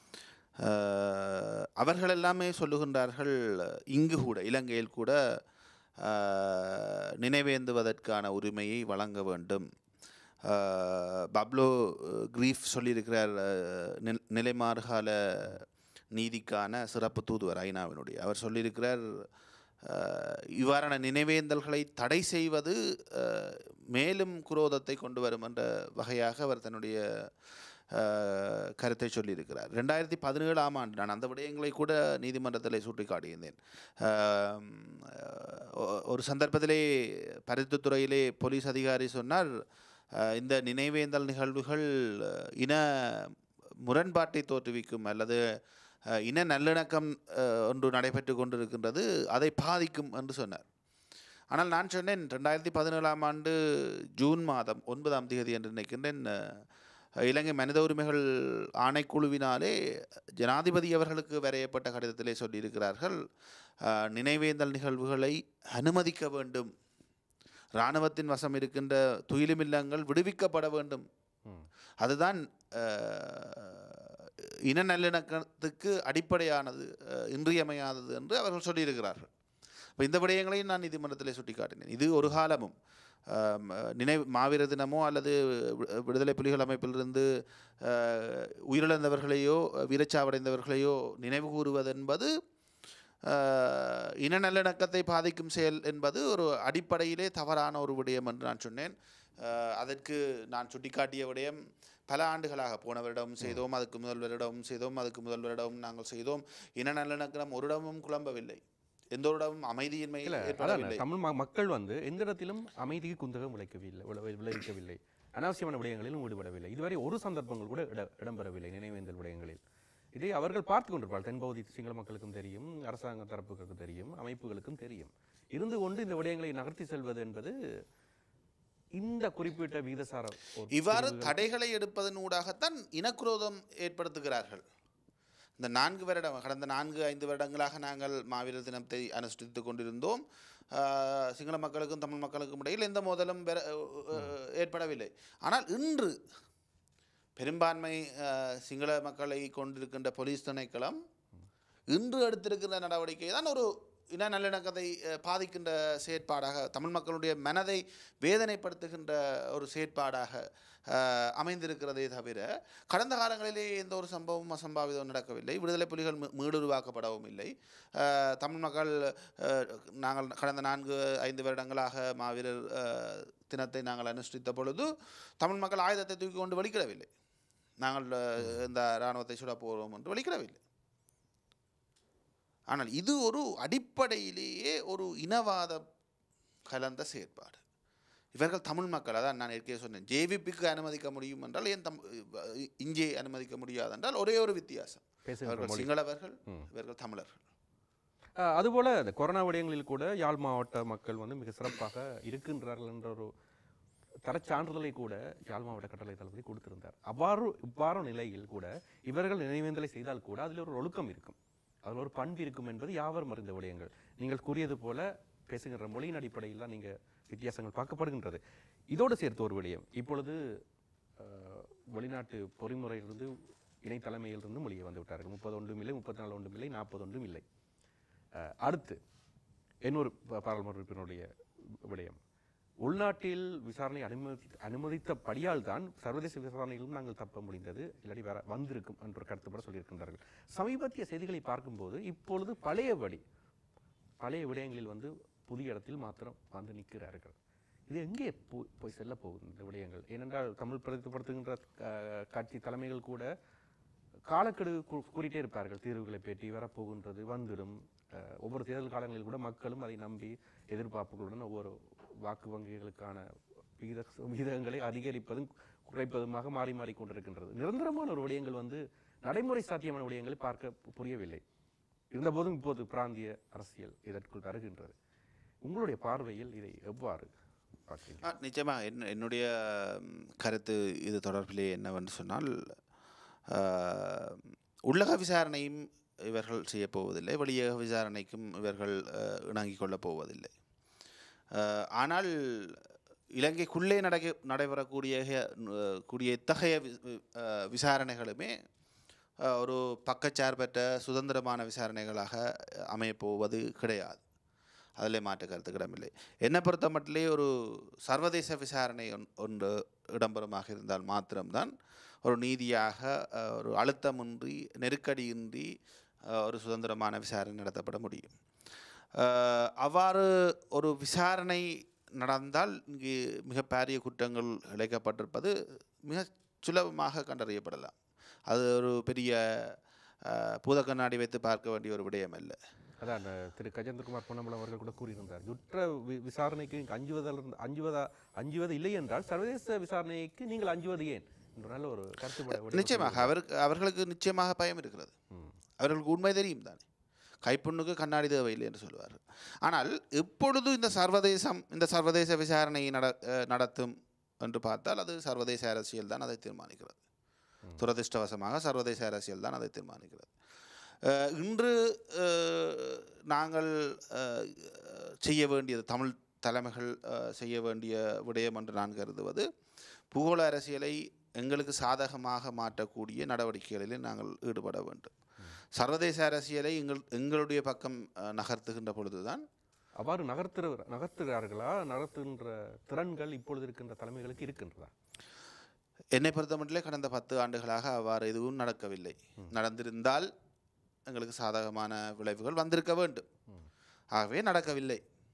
C: ஆஹ், அவர்கள் எல்லாமே சொல்லுகின்றார்கள் இங்கு கூட இலங்கையில் கூட ஆஹ், நினைவேந்துவதற்கான உரிமையை வழங்க வேண்டும் ஆஹ், பப்ளோ அஹ், கிரீஃப் சொல்லியிருக்கிறார் அஹ், நில்- நிலைமாறுகால நீதிக்கான சிறப்பு தூதுவர் ஐநாவினுடைய அவர் சொல்லியிருக்கிறார் ஆஹ், இவ்வாறான நினைவேந்தல்களை தடை செய்வது ஆஹ், மேலும் குரோதத்தை கொண்டு வரும் என்ற வகையாக அவர் தன்னுடைய ஆஹ், கருத்தை சொல்லியிருக்கிறார் ரெண்டாயிரத்தி பதினேழாம் ஆண்டு நான் அந்த விடயங்களை கூட நீதிமன்றத்தில் சுட்டிக்காட்டியிருந்தேன் ஆம், ஒ- ஒரு சந்தர்ப்பத்திலே பருத்தித்துறையிலே போலீஸ் அதிகாரி சொன்னார் ஆஹ், இந்த நினைவேந்தல் நிகழ்வுகள் அஹ், இன முரண்பாட்டை தோற்றுவிக்கும் அல்லது அஹ், இன நல்லிணக்கம் அஹ், ஒன்று நடைபெற்று கொண்டிருக்கின்றது அதை பாதிக்கும் என்று சொன்னார் ஆனால் நான் சொன்னேன் ரெண்டாயிரத்தி பதினேழாம் ஆண்டு ஜூன் மாதம் ஒன்பதாம் தேதி என்று நினைக்கின்றேன் அஹ், இலங்கை மனித உரிமைகள் ஆணைக்குழுவினாலே ஜனாதிபதி அவர்களுக்கு வரையப்பட்ட கடிதத்திலே சொல்லியிருக்கிறார்கள் அஹ், நினைவேந்தல் நிகழ்வுகளை அனுமதிக்க வேண்டும் இராணுவத்தின் வசம் இருக்கின்ற துயிலுமில்லங்கள் விடுவிக்கப்பட வேண்டும்
A: ம்.
C: அதுதான் அஹ், இன நல்லிணக்கத்துக்கு அடிப்படையானது அஹ், இன்றியமையாதது என்று அவர்கள் சொல்லியிருக்கிறார்கள் இப்போ இந்த விடயங்களையும் நான் நீதிமன்றத்திலே சுட்டிக்காட்டினேன் இது ஒரு காலமும் ஆம், நினைவு மாவீர தினமோ அல்லது வி- விடுதலை புலிகள் அமைப்பிலிருந்து அஹ், உயிரிழந்தவர்களையோ வீரச்சாவடைந்தவர்களையோ நினைவு கூறுவதென்பது அஹ், இன நல்லிணக்கத்தை பாதிக்கும் செயல் என்பது ஒரு அடிப்படையிலே தவறான ஒரு விடயம் என்று நான் சொன்னேன் அஹ், அதற்கு நான் சுட்டிக்காட்டிய விடயம் பல ஆண்டுகளாக போன வருடமும் செய்தோம் அதுக்கு முதல் வருடமும் செய்தோம் அதுக்கு முதல் வருடமும் நாங்கள் செய்தோம் இன நல்லிணக்கம் ஒரு இடமும் குழம்பவில்லை எந்த ஒரு இடமும் அமைதியின்மை
A: இல்ல அதான்
C: ஏற்படவில்லை
A: தமிழ் ம- மக்கள் வந்து எந்த இடத்திலும் அமைதிக்கு குந்தகம் விளைக்கவில்லை விளை- விளைவிக்கவில்லை அனாவசியமான விடயங்களிலும் ஈடுபடவில்லை இதுவரை ஒரு சந்தர்ப்பங்கள் கூட இட இடம்பெறவில்லை நினைவேந்தல் விடயங்களில் இதை அவர்கள் பார்த்து கொண்டிருப்பார்கள் தென்பகுதி சிங்கள மக்களுக்கும் தெரியும் அரசாங்க தரப்புகளுக்கும் தெரியும் அமைப்புகளுக்கும் தெரியும் இருந்து கொண்டு இந்த விடயங்களை நகர்த்தி செல்வது என்பது இந்த குறிப்பிட்ட வீதசார ஒரு
C: இவ்வாறு
A: பிரிவுகள்
C: தடைகளை எடுப்பதன் ஊடாகத்தான் இனக்குரோதம் ஏற்படுத்துகிறார்கள் இந்த நான்கு வருடம் கடந்த நான்கு ஐந்து வருடங்களாக நாங்கள் மாவீரர் தினத்தை அனுஷ்டித்துக் கொண்டிருந்தோம் ஆஹ், சிங்கள மக்களுக்கும் தமிழ் மக்களுக்கும் இடையில் எந்த மோதலும் பெற- அஹ், ஏற்படவில்லை ஆனால் இன்று பெரும்பான்மை ஆஹ், சிங்கள மக்களை கொண்டிருக்கின்ற போலீஸ் திணைக்களம் இன்று எடுத்திருக்கின்ற நடவடிக்கை தான் ஒரு இன நல்லிணக்கத்தை அஹ், பாதிக்கின்ற செயற்பாடாக தமிழ் மக்களுடைய மனதை வேதனைப்படுத்துகின்ற ஒரு செயற்பாடாக அஹ், அமைந்திருக்கிறதே தவிர கடந்த காலங்களிலே எந்த ஒரு சம்பவம் அசம்பாவிதம் நடக்கவில்லை விடுதலை புலிகள் மீ- மீளுருவாக்கப்படவும் இல்லை அஹ், தமிழ் மக்கள் அஹ், நாங்கள் கடந்த நான்கு ஐந்து வருடங்களாக மாவீரர் அஹ், தினத்தை நாங்கள் அனுஷ்டித்த பொழுது தமிழ் மக்கள் ஆயுதத்தை தூக்கி கொண்டு வெளிக்கிடவில்லை நாங்கள் அஹ், இந்த இராணுவத்தை சுட போகிறோம் என்று வெளிக்கிடவில்லை ஆனால் இது ஒரு அடிப்படையிலேயே ஒரு இனவாத கலந்த செயற்பாடு இவர்கள் தமிழ் மக்கள் அதான் நான் ஏற்கனவே சொன்னேன் ஜேவிபிக்கு அனுமதிக்க முடியும் என்றால் ஏன் தம் இங்கே அனுமதிக்க முடியாது என்றால் ஒரே ஒரு வித்தியாசம்
A: பேசுகின்ற
C: அவர்கள்
A: மொழி
C: சிங்களவர்கள்
A: ம்.
C: இவர்கள் தமிழர்கள்
A: அஹ், அதுபோல இந்த கொரோனா விடயங்களில் கூட யாழ் மாவட்ட மக்கள் வந்து மிக சிறப்பாக இருக்கின்றார்கள் என்ற ஒரு தரச்சான்றிதழை கூட யாழ் மாவட்ட கட்டளை தளபதி கொடுத்திருந்தார் அவ்வாறு இவ்வாறு நிலையில் கூட இவர்கள் நினைவேந்தலை செய்தால் கூட அதில் ஒரு ஒழுக்கம் இருக்கும் அதில் ஒரு பண்பு இருக்கும் என்பது யாவரும் அறிந்த விடயங்கள் நீங்கள் கூறியது போல பேசுகின்ற மொழியின் அடிப்படையில் தான் நீங்கள் வித்தியாசங்கள் பார்க்கப்படுகின்றது இதோடு சேர்த்து ஒரு விடயம் இப்பொழுது அஹ், வெளிநாட்டு பொறிமுறையிலிருந்து இணை தலைமையிலிருந்து வெளியே வந்து விட்டார்கள் முப்பது ஒன்றும் இல்லை முப்பத்தி நாலு ஒன்றும் இல்லை நாற்பது ஒன்றும் இல்லை அஹ், அடுத்து இன்னொரு பா- பாராளுமன்ற உறுப்பினருடைய விடயம் உள்நாட்டில் விசாரணை அனுமதி அனுமதித்தபடியால் தான் சர்வதேச விசாரணையிலும் நாங்கள் தப்ப முடிந்தது இல்லாட்டி வேற வந்திருக்கும் என்ற ஒரு கருத்துப்பட சொல்லியிருக்கின்றார்கள் சமீபத்திய செய்திகளை பார்க்கும்போது இப்பொழுது பழையபடி பழைய விடயங்களில் வந்து புதிய இடத்தில் மாத்திரம் வந்து நிற்கிறார்கள் இது எங்கே போ- போய் செல்ல போகுது இந்த விடயங்கள் ஏனென்றால் தமிழ் பிரதிப்படுத்துகின்ற அஹ், கட்சி தலைமைகள் கூட காலக்கெடு கூ- கூறிட்டே இருப்பார்கள் தீர்வுகளை பேட்டி வரப்போகின்றது வந்துடும் அஹ், ஒவ்வொரு தேர்தல் காலங்களில் கூட மக்களும் அதை நம்பி எதிர்பார்ப்புகளுடன் ஒவ்வொரு வாக்கு வங்கிகளுக்கான விகித விகிதங்களை அதிகரிப்பதும் குறைப்பதுமாக மாறி மாறி கொண்டிருக்கின்றது நிரந்தரமான ஒரு விடயங்கள் வந்து நடைமுறை சாத்தியமான விடயங்களை பார்க்க பு- புரியவில்லை இருந்தபோதும் இப்போது பிராந்திய அரசியல் இதற்குள் வருகின்றது உங்களுடைய பார்வையில் இதை எவ்வாறு பார்க்கிறீங்க
C: ஆ, நிச்சயமாக என் என்னுடைய ம், கருத்து இது தொடர்பிலே என்னவென்று சொன்னால் ஆ, உள்ளக விசாரணையும் இவர்கள் செய்யப் போவதில்லை வெளியக விசாரணைக்கும் இவர்கள் ஆ, இணங்கிக் கொள்ளப் போவதில்லை ஆ, ஆனால் இலங்கைக்குள்ளே நடக்க நடைபெறக்கூடிய ஆ, கூடிய இத்தகைய வி- வி- ஆ, விசாரணைகளுமே ஆ, ஒரு பக்கச்சார்பற்ற சுதந்திரமான விசாரணைகளாக அமையப் போவது கிடையாது அதில் மாற்று கருத்து இடமில்லை என்னை பொறுத்த மட்டிலே ஒரு சர்வதேச விசாரணை ஒன்- ஒன்று இடம்பெறுமாக இருந்தால் மாத்திரம்தான் ஒரு நீதியாக அஹ், ஒரு அழுத்தமின்றி நெருக்கடியின்றி அஹ், ஒரு சுதந்திரமான விசாரணை நடத்தப்பட முடியும் அஹ், அவ்வாறு ஒரு விசாரணை நடந்தால் இங்கு மிக பாரிய குற்றங்கள் இழைக்கப்பட்டிருப்பது மிக சுலபமாக கண்டறியப்படலாம் அது ஒரு பெரிய அஹ், பூதக்கண்ணாடி வைத்து பார்க்க வேண்டிய ஒரு விடயம் அல்ல
A: அதான் அந்த திரு கஜேந்திரகுமார் பொன்னம்பலம் அவர்கள் கூட கூறியிருந்தார் யுற்ற வி- விசாரணைக்கு அஞ்சுவதில் அஞ்சுவதா அஞ்சுவது இல்லை என்றால் சர்வதேச விசாரணைக்கு நீங்கள் அஞ்சுவது ஏன் என்ற நல்ல ஒரு கருத்து
C: நிச்சயமாக அவருக்கு அவர்களுக்கு நிச்சயமாக பயம் இருக்கிறது அவர்களுக்கு உண்மை தெரியும் தானே கைப்புண்ணுக்கு கண்ணாடி தேவையில்லை என்று சொல்வார் ஆனால் எப்பொழுது இந்த சர்வதேசம் இந்த சர்வதேச விசாரணை நட அஹ், நடத்தும் என்று பார்த்தால் அது சர்வதேச அரசியல் தான் அதை தீர்மானிக்கிறது துரதிர்ஷ்டவசமாக சர்வதேச அரசியல் தான் அதை தீர்மானிக்கிறது அஹ், இன்று அஹ், நாங்கள் அஹ், செய்ய வேண்டியது தமிழ் தலைமைகள் அஹ், செய்ய வேண்டிய விடயம் என்று நான் கருதுவது பூகோள அரசியலை எங்களுக்கு சாதகமாக மாற்றக்கூடிய நடவடிக்கைகளில் நாங்கள் ஈடுபட வேண்டும் சர்வதேச அரசியலை எங்கள் எங்களுடைய பக்கம் அஹ், நகர்த்துகின்ற பொழுதுதான்
A: அவ்வாறு நகர்த்துற நகர்த்துகிறார்களா நகர்த்துகின்ற திறன்கள் இப்பொழுது இருக்கின்ற தலைமைகளுக்கு இருக்கின்றதா
C: என்னை பொறுத்தமட்டிலே கடந்த பத்து ஆண்டுகளாக அவ்வாறு எதுவும் நடக்கவில்லை நடந்திருந்தால் எங்களுக்கு சாதகமான விளைவுகள் வந்திருக்க வேண்டும் ஆகவே நடக்கவில்லை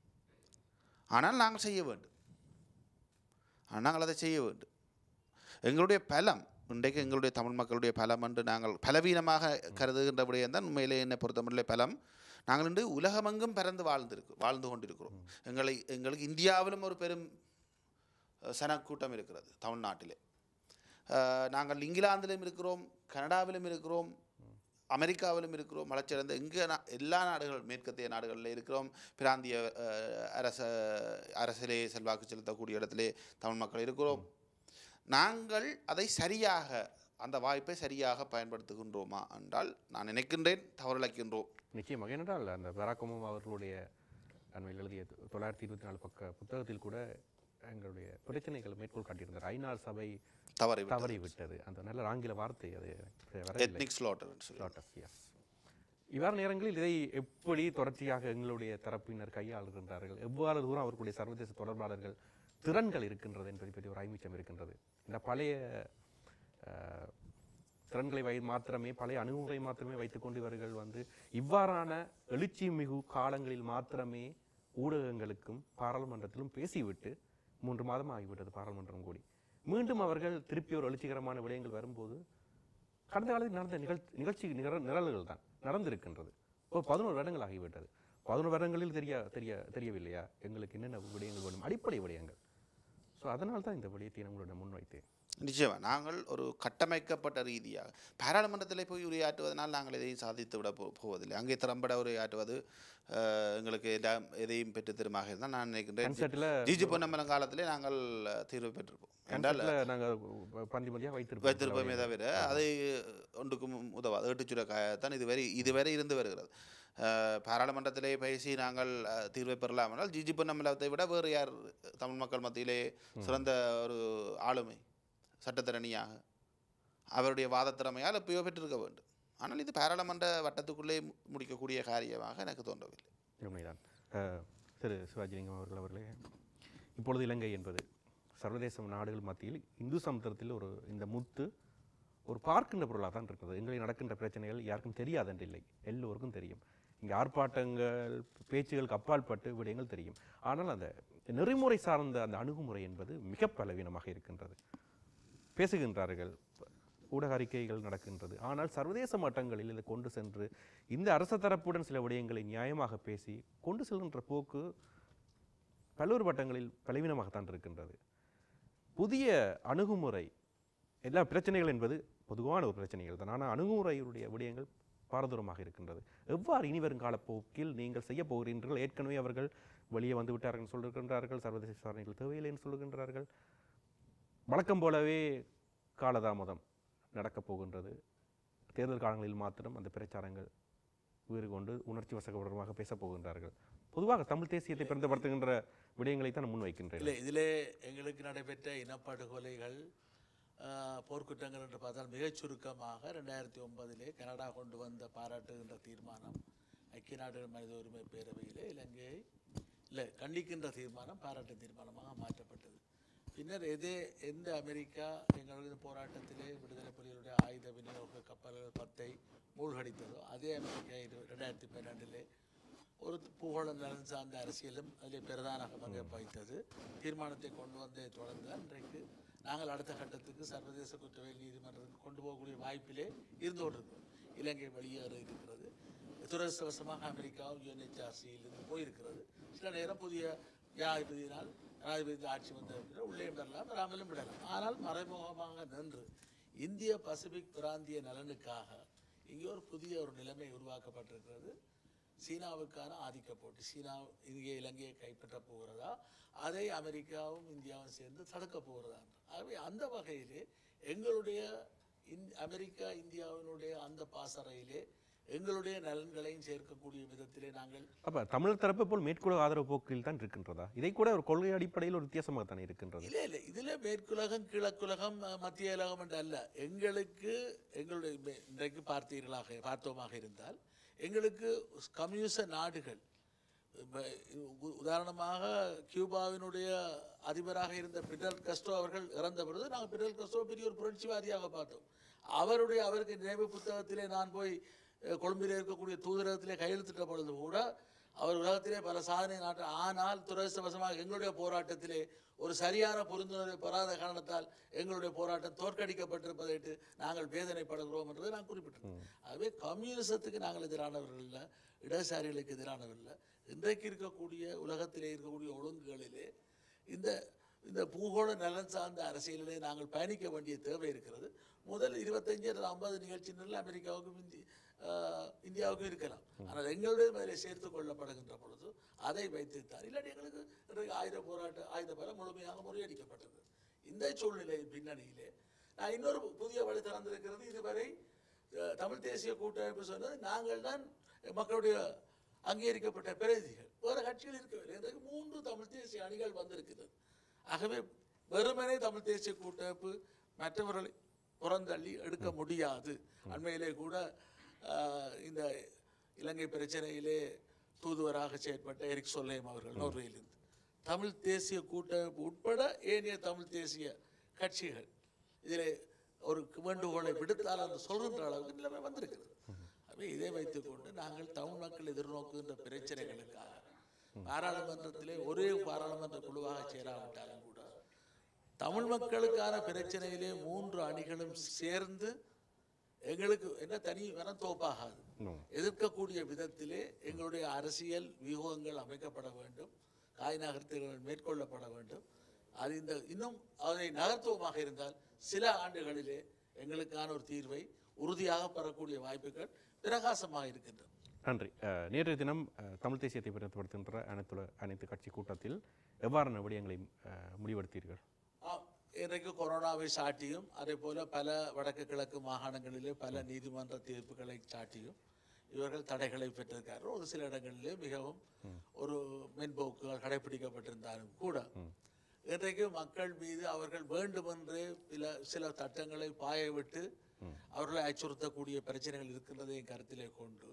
C: ஆனால் நாங்கள் செய்ய வேண்டும் ஆனால் நாங்கள் அதை செய்ய வேண்டும் எங்களுடைய பலம் இன்றைக்கு எங்களுடைய தமிழ் மக்களுடைய பலம் என்று நாங்கள் பலவீனமாக கருதுகின்ற விடயம்தான் உண்மையிலே என்னை பொறுத்தமட்டிலே பலம் நாங்கள் இன்று உலகமெங்கும் பறந்து வாழ்ந்திருக்கு வாழ்ந்து கொண்டிருக்கிறோம் எங்களை எங்களுக்கு இந்தியாவிலும் ஒரு பெரும் அஹ், சனக்கூட்டம் இருக்கிறது தமிழ்நாட்டிலே அஹ், நாங்கள் இங்கிலாந்திலும் இருக்கிறோம் கனடாவிலும் இருக்கிறோம் அமெரிக்காவிலும் இருக்கிறோம் வளர்ச்சியடைந்த எங்கே நா எல்லா நாடுகள் மேற்கத்திய நாடுகளில் இருக்கிறோம் பிராந்திய அஹ், அரச அரசிலே செல்வாக்கு செலுத்தக்கூடிய இடத்திலே தமிழ் மக்கள் இருக்கிறோம் நாங்கள் அதை சரியாக அந்த வாய்ப்பை சரியாக பயன்படுத்துகின்றோமா என்றால் நான் நினைக்கின்றேன் தவறிழைக்கின்றோம்
A: நிச்சயமாக ஏனென்றால் அந்த பராக் ஒபாமா அவர்களுடைய அண்மையில் எழுதிய தொ- தொள்ளாயிரத்தி இருபத்தி நாலு பக்க புத்தகத்தில் கூட எங்களுடைய பிரச்சனைகளை மேற்கோள் காட்டியிருந்தார் ஐநா சபை
C: தவறி
A: தவறி விட்டது அந்த நல்ல ஆங்கில வார்த்தை அது வரவில்லை
C: எத்னிக் ஸ்லோட்டர் சொல்லி
A: Lotus, yes. இவ்வாறு நேரங்களில் இதை எப்படி தொடர்ச்சியாக எங்களுடைய தரப்பினர் கையாளுகின்றார்கள் எவ்வாறு தூரம் அவர்களுடைய சர்வதேச தொடர்பாளர்கள் திறன்கள் இருக்கின்றது என்பதை பற்றி ஒரு ஐமிச்சம் இருக்கின்றது இந்த பழைய அஹ், திறன்களை வை மாத்திரமே பழைய அணுகுமுறை மாத்திரமே வைத்துக்கொண்டு இவர்கள் வந்து இவ்வாறான எழுச்சி மிகு காலங்களில் மாத்திரமே ஊடகங்களுக்கும் பாராளுமன்றத்திலும் பேசிவிட்டு மூன்று மாதம் ஆகிவிட்டது பாராளுமன்றம் கூடி மீண்டும் அவர்கள் திருப்பி ஒரு எழுச்சிகரமான விடயங்கள் வரும்போது கடந்த காலத்தில் நடந்த நிகழ் நிகழ்ச்சி நிகழ நிரல்கள் தான் நடந்திருக்கின்றது ஒரு பதினோரு வருடங்கள் ஆகிவிட்டது பதினோரு வருடங்களில் தெரிய தெரிய தெரியவில்லையா எங்களுக்கு என்னென்ன விடயங்கள் வேணும் அடிப்படை விடயங்கள் ஸோ அதனால் தான் இந்த விடயத்தை உங்களிடம் முன்வைத்தேன்
C: நிச்சயமா நாங்கள் ஒரு கட்டமைக்கப்பட்ட ரீதியாக பாராளுமன்றத்தில் போய் உரையாற்றுவதனால் நாங்கள் எதையும் சாதித்து விட போ போவதில்லை அங்கே திறம்பட உரையாற்றுவது அஹ், எங்களுக்கு எல்லாம் எதையும் பெற்று தருமாக இருந்தால் நான் நினைக்கின்றேன்
A: கன்சர்ட்டில்
C: ஜிஜி பொன்னம்பலம் காலத்திலே நாங்கள் அஹ், தீர்வு பெற்றிருப்போம் என்றால்
A: கன்சர்ட்டில் நாங்கள் பந்தி மதியாக வைத்திருப்போம்
C: வைத்திருப்போமே தவிர அதை ஒன்றுக்கும் உதவாது ஏட்டுச்சுர காயத்தான் இதுவரை இதுவரை இருந்து வருகிறது அஹ், பாராளுமன்றத்திலே பேசி நாங்கள் அஹ், தீர்வை பெறலாம் என்றால் ஜிஜி பொன்னம்பலத்தை விட வேறு யார் தமிழ் மக்கள் மத்தியிலே சிறந்த ஒரு ஆளுமை சட்டத்திறனியாக அவருடைய வாதத்திறமையால் எப்பயோ பெற்றிருக்க வேண்டும் ஆனால் இது பாராளுமன்ற வட்டத்துக்குள்ளே மு- முடிக்கக்கூடிய காரியமாக எனக்கு தோன்றவில்லை
A: உண்மைதான் அஹ், திரு சிவாஜிலிங்கம் அவர்கள் அவர்களே இப்பொழுது இலங்கை என்பது சர்வதேச நாடுகள் மத்தியில் இந்து சமுத்திரத்தில் ஒரு இந்த முத்து ஒரு பார்க்கின்ற பொருளாக தான் இருக்கிறது எங்களில் நடக்கின்ற பிரச்சனைகள் யாருக்கும் தெரியாதென்றில்லை எல்லோருக்கும் தெரியும் இங்கே ஆர்ப்பாட்டங்கள் பேச்சுகளுக்கு அப்பாற்பட்டு விடயங்கள் தெரியும் ஆனால் அந்த நெறிமுறை சார்ந்த அந்த அணுகுமுறை என்பது மிக பலவீனமாக இருக்கின்றது பேசுகின்றார்கள் ஊடக அறிக்கைகள் நடக்கின்றது ஆனால் சர்வதேச மட்டங்களில் இதை கொண்டு சென்று இந்த அரச தரப்புடன் சில விடயங்களை நியாயமாக பேசி கொண்டு செல்கின்ற போக்கு பல்வேறு வட்டங்களில் பலவீனமாகத்தான் இருக்கின்றது புதிய அணுகுமுறை எல்லா பிரச்சனைகள் என்பது பொதுவான ஒரு பிரச்சனைகள் தான் ஆனால் அணுகுமுறையுடைய விடயங்கள் பாரதூரமாக இருக்கின்றது எவ்வாறு இனி வரும் காலப்போக்கில் நீங்கள் செய்ய போகிறீர்கள் ஏற்கனவே அவர்கள் வெளியே வந்து விட்டார்கள் சொல்லுகின்றார்கள் சர்வதேச விசாரணைகள் தேவையில்லை என்று சொல்லுகின்றார்கள் வழக்கம் போலவே காலதாமதம் நடக்கப் போகின்றது தேர்தல் காலங்களில் மாத்திரம் அந்த பிரச்சாரங்கள் வீறு கொண்டு உணர்ச்சி வசகபூர்வமாக பேசப் போகின்றார்கள் பொதுவாக தமிழ் தேசியத்தை பிரந்தப்படுத்துகின்ற விடயங்களை தான் நான் முன்வைக்கின்றேன்
B: இல்லை இதிலே எங்களுக்கு நடைபெற்ற இனப்படுகொலைகள் ஆஹ், போர்க்குற்றங்கள் என்று பார்த்தால் மிகச் சுருக்கமாக ரெண்டாயிரத்தி ஒன்பதிலே கனடா கொண்டு வந்த பாராட்டுகின்ற தீர்மானம் ஐக்கிய நாடுகள் மனித உரிமை பேரவையிலே இலங்கையை இல்லை கண்டிக்கின்ற தீர்மானம் பாராட்டு தீர்மானமாக மாற்றப்பட்டது பின்னர் எதே எந்த அமெரிக்கா எங்களது போராட்டத்திலே விடுதலை புலிகளுடைய ஆயுத விநியோக கப்பல்கள் பத்தை மூழ்கடித்ததோ அதே அமெரிக்கா இரு ரெண்டாயிரத்தி பன்னெண்டிலே ஒரு பூகோள நலன் சார்ந்த அரசியலும் அதில் பிரதான பங்கை வகித்தது தீர்மானத்தை கொண்டு வந்ததை தொடர்ந்து இன்றைக்கு நாங்கள் அடுத்த கட்டத்துக்கு சர்வதேச குற்றவியல் நீதிமன்றத்துக்கு கொண்டு போகக்கூடிய வாய்ப்பிலே இருந்து கொண்டிருக்கிறோம் இலங்கை வெளியேற இருக்கிறது துரதிருஷ்டவசமாக அமெரிக்காவும் யூஎன்ஹெச்ஆர்சியிலிருந்து போயிருக்கிறது சில நேரம் புதிய ஜனாதிபதியினால் ஜனாதிபதி ஆட்சி வந்த பின்னர் உள்ளே விடலாம் வராமலும் விடலாம் ஆனால் மறைமுகமாக நின்று இந்திய பசிபிக் பிராந்திய நலனுக்காக இங்கே ஒரு புதிய ஒரு நிலைமை உருவாக்கப்பட்டிருக்கிறது சீனாவுக்கான ஆதிக்க போட்டி சீனா இங்கே இலங்கையை கைப்பற்ற போகிறதா அதை அமெரிக்காவும் இந்தியாவும் சேர்ந்து தடுக்க போகிறதா ஆகவே அந்த வகையிலே எங்களுடைய இந் அமெரிக்கா இந்தியாவினுடைய அந்த பாசறையிலே எங்களுடைய நலன்களையும் சேர்க்கக்கூடிய விதத்திலே நாங்கள்
A: அப்ப தமிழர் தரப்பு போல் மேற்குலக ஆதரவு போக்கில் தான் இருக்கின்றதா இதை கூட ஒரு கொள்கை அடிப்படையில் ஒரு வித்தியாசமாக தானே இருக்கின்றது
B: இல்லை இல்லை இதில் மேற்குலகம் கிழக்குலகம் அஹ், மத்திய உலகம் என்று அல்ல எங்களுக்கு எங்களுடைய மே- இன்றைக்கு பார்த்தீர்களாக பார்த்தோமாக இருந்தால் எங்களுக்கு கம்யூனிச நாடுகள் இப்ப உ- உதாரணமாக கியூபாவினுடைய அதிபராக இருந்த பிடல் கஸ்டோ அவர்கள் இறந்த பொழுது நாங்கள் பிடல் கஸ்டோ பெரிய ஒரு புரட்சிவாதியாக பார்த்தோம் அவருடைய அவருக்கு நினைவு புத்தகத்திலே நான் போய் அஹ், கொழும்பில் இருக்கக்கூடிய தூதரகத்திலே கையெழுத்திட்ட பொழுது கூட அவர் உலகத்திலே பல சாதனை நாட்டு ஆனால் துரதிருஷ்டவசமாக எங்களுடைய போராட்டத்திலே ஒரு சரியான புரிந்துணர்வை பெறாத காரணத்தால் எங்களுடைய போராட்டம் தோற்கடிக்கப்பட்டிருப்பதைட்டு நாங்கள் வேதனைப்படுகிறோம் என்றதை நான் குறிப்பிட்டேன் ஆகவே கம்யூனிசத்துக்கு நாங்கள் எதிரானவர்கள் இல்லை இடதுசாரிகளுக்கு எதிரானவர்கள் இல்லை இன்றைக்கு இருக்கக்கூடிய உலகத்திலே இருக்கக்கூடிய ஒழுங்குகளிலே இந்த இந்த பூகோள நலன் சார்ந்த அரசியலிலே நாங்கள் பயணிக்க வேண்டிய தேவை இருக்கிறது முதல் இருபத்தஞ்சு அல்லது ஐம்பது நிகழ்ச்சி நிரல் அமெரிக்காவுக்கும் இந்தி ஆஹ், இந்தியாவுக்கும் இருக்கலாம் ஆனால் எங்களுடைய மேலே சேர்த்து கொள்ளப்படுகின்ற பொழுது அதை வைத்துத்தான் இல்லாட்டி எங்களுக்கு இன்றைக்கு ஆயுத போராட்ட ஆயுத பலம் முழுமையாக முறியடிக்கப்பட்டது இந்த சூழ்நிலையின் பின்னணியிலே நான் இன்னொரு புதிய வழி திறந்திருக்கிறது இதுவரை அஹ், தமிழ் தேசிய கூட்டமைப்பு சொன்னது நாங்கள் தான் மக்களுடைய அங்கீகரிக்கப்பட்ட பிரதிநிதிகள் வேறு கட்சிகள் இருக்கவில்லை இன்றைக்கு மூன்று தமிழ் தேசிய அணிகள் வந்திருக்கிறது ஆகவே வெறுமனே தமிழ் தேசிய கூட்டமைப்பு மற்றவர்களை புறந்தள்ளி எடுக்க முடியாது அண்மையிலே கூட ஆஹ், இந்த இலங்கை பிரச்சனையிலே தூதுவராக செயற்பட்ட எரிக் சொல்லேம் அவர்கள் நோர்வேயிலிருந்து தமிழ் தேசிய கூட்டமைப்பு உட்பட ஏனைய தமிழ் தேசிய கட்சிகள் இதிலே ஒரு வேண்டுகோளை விடுத்தால் அந்த சொல்கின்ற அளவுக்கு நிலைமை வந்திருக்கிறது ஆகவே இதை வைத்துக்கொண்டு நாங்கள் தமிழ் மக்கள் எதிர்நோக்குகின்ற பிரச்சனைகளுக்காக பாராளுமன்றத்திலே ஒரே பாராளுமன்ற குழுவாக சேராவிட்டாலும் கூட தமிழ் மக்களுக்கான பிரச்சனையிலே மூன்று அணிகளும் சேர்ந்து எங்களுக்கு என்ன தனி மனம் தோப்பாகாது
A: ம்.
B: எதிர்க்கக்கூடிய விதத்திலே எங்களுடைய அரசியல் வியூகங்கள் அமைக்கப்பட வேண்டும் காய் நகர்த்துகள் மேற்கொள்ளப்பட வேண்டும் அது இந்த இன்னும் அதை நகர்த்துவமாக இருந்தால் சில ஆண்டுகளிலே எங்களுக்கான ஒரு தீர்வை உறுதியாக பெறக்கூடிய வாய்ப்புகள் பிரகாசமாக இருக்கின்றன
A: நன்றி அஹ், நேற்றைய தினம் அஹ், தமிழ் தேசியத்தை பிரதிபடுத்துகின்ற அனைத்து அனைத்து கட்சி கூட்டத்தில் எவ்வாறான விடயங்களை அஹ், முடிவெடுத்தீர்கள்
B: ஆம், இன்றைக்கு கொரோனாவை சாட்டியும் அதே போல பல வடக்கு கிழக்கு மாகாணங்களிலே பல நீதிமன்ற தீர்ப்புகளை சாட்டியும் இவர்கள் தடைகளை பெற்றிருக்கார்கள் ஒரு சில இடங்களிலே மிகவும் ஒரு மென்போக்குகள் கடைபிடிக்கப்பட்டிருந்தாலும் கூட இன்றைக்கு மக்கள் மீது அவர்கள் வேண்டுமென்றே சில சில சட்டங்களை பாய விட்டு அவர்களை அச்சுறுத்தக்கூடிய பிரச்சனைகள் இருக்கின்றதை கருத்திலே கொண்டு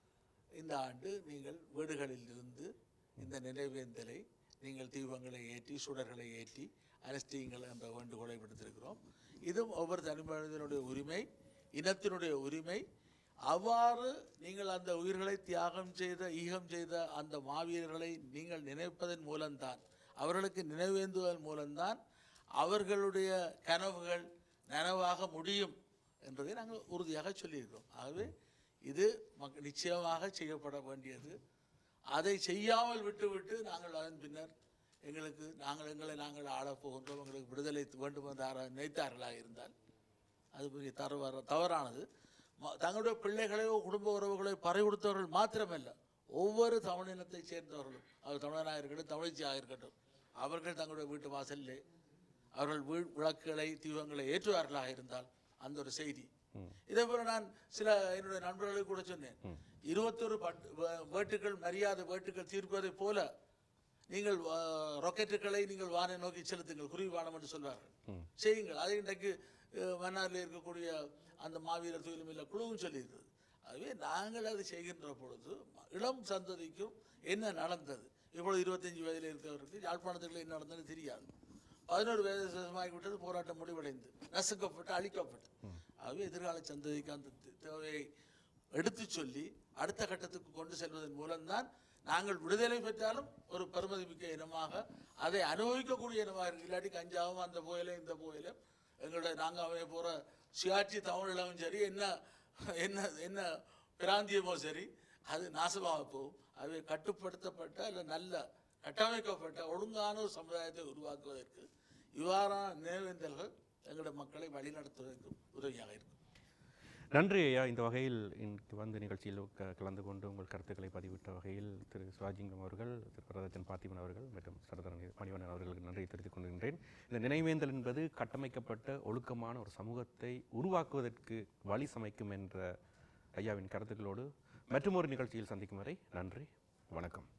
B: இந்த ஆண்டு நீங்கள் வீடுகளில் இருந்து இந்த நினைவேந்தலை நீங்கள் தீபங்களை ஏற்றி சுடர்களை ஏற்றி அனுஷ்டியுங்கள் என்ற வேண்டுகோளை விடுத்திருக்கிறோம் இதுவும் ஒவ்வொரு தனி மனிதனுடைய உரிமை இனத்தினுடைய உரிமை அவ்வாறு நீங்கள் அந்த உயிர்களை தியாகம் செய்த ஈகம் செய்த அந்த மாவீரர்களை நீங்கள் நினைப்பதன் மூலம்தான் அவர்களுக்கு நினைவேந்துவதன் மூலம்தான் அவர்களுடைய கனவுகள் நனவாக முடியும் என்பதை நாங்கள் உறுதியாக சொல்லியிருக்கிறோம் ஆகவே இது மக்க நிச்சயமாக செய்யப்பட வேண்டியது அதை செய்யாமல் விட்டுவிட்டு நாங்கள் அதன் பின்னர் எங்களுக்கு நாங்கள் எங்களை நாங்கள் ஆளப் போகின்றோம் எங்களுக்கு விடுதலை வேண்டும் என்று யாராவது நினைத்தார்களாக இருந்தால் அது பெரிய தவறு தவறானது ம- தங்களுடைய பிள்ளைகளையோ குடும்ப உறவுகளை பறை கொடுத்தவர்கள் மாத்திரமல்ல ஒவ்வொரு தமிழினத்தைச் சேர்ந்தவர்களும் அவர் தமிழனாக இருக்கட்டும் தமிழச்சியாக இருக்கட்டும் அவர்கள் தங்களுடைய வீட்டு வாசலிலே அவர்கள் வீ விளக்குகளை தீபங்களை ஏற்றுவார்களாக இருந்தால் அந்த ஒரு செய்தி இதே போல நான் சில என்னுடைய நண்பர்களுக்கு கூட சொன்னேன் இருபத்தொரு பட்டு வே- வேட்டுக்கள் மரியாதை வேட்டுக்கள் தீர்ப்பதைப் போல நீங்கள் ஆ, ராக்கெட்டுகளை நீங்கள் வானை நோக்கி செலுத்துங்கள் குருவி வானம் என்று சொல்வார்கள் செய்யுங்கள் அதை இன்றைக்கு அஹ், மன்னாரில் இருக்கக்கூடிய அந்த மாவீரர் துயிலுமில்ல குழுவும் சொல்லியிருக்கிறது ஆகவே நாங்கள் அதை செய்கின்ற பொழுது இளம் சந்ததிக்கும் என்ன நடந்தது இப்பொழுது இருபத்தஞ்சு வயதில் இருக்கிறவருக்கு யாழ்ப்பாணத்தில் என்ன நடந்தது தெரியாது பதினோரு வயது விட்டது போராட்டம் முடிவடைந்து நசுக்கப்பட்டு அழிக்கப்பட்டு ஆகவே எதிர்கால சந்ததிக்கு அந்த தே- தேவையை எடுத்து சொல்லி அடுத்த கட்டத்துக்கு கொண்டு செல்வதன் மூலம்தான் நாங்கள் விடுதலை பெற்றாலும் ஒரு பெருமதிமிக்க இனமாக அதை அனுபவிக்கக்கூடிய இனமாக இருக்கு இல்லாட்டி கஞ்சாவும் அந்த புயலும் இந்த புயலும் எங்களுடைய நாங்கள் அமைய போகிற சுயாட்சி தமிழீழமும் சரி என்ன என்ன என்ன பிராந்தியமோ சரி அது நாசமாக போகும் அவை கட்டுப்படுத்தப்பட்ட அல்ல நல்ல கட்டமைக்கப்பட்ட ஒழுங்கான ஒரு சமுதாயத்தை உருவாக்குவதற்கு இவ்வாறான நினைவேந்தல்கள் எங்களுடைய மக்களை வழிநடத்துவதற்கு உதவியாக இருக்கும்
A: நன்றி ஐயா இந்த வகையில் இன்று வந்து நிகழ்ச்சியில் க- கலந்து கொண்டு உங்கள் கருத்துக்களை பதிவிட்ட வகையில் திரு சிவாஜிங்கம் அவர்கள் திரு வரதன் பார்த்திபன் அவர்கள் மற்றும் சரதரன் மணிவண்ணன் அவர்களுக்கு நன்றி தெரிவித்துக் கொள்கின்றேன் இந்த நினைவேந்தல் என்பது கட்டமைக்கப்பட்ட ஒழுக்கமான ஒரு சமூகத்தை உருவாக்குவதற்கு வழி சமைக்கும் என்ற ஐயாவின் கருத்துக்களோடு மற்றும் ஒரு நிகழ்ச்சியில் சந்திக்கும் வரை நன்றி வணக்கம்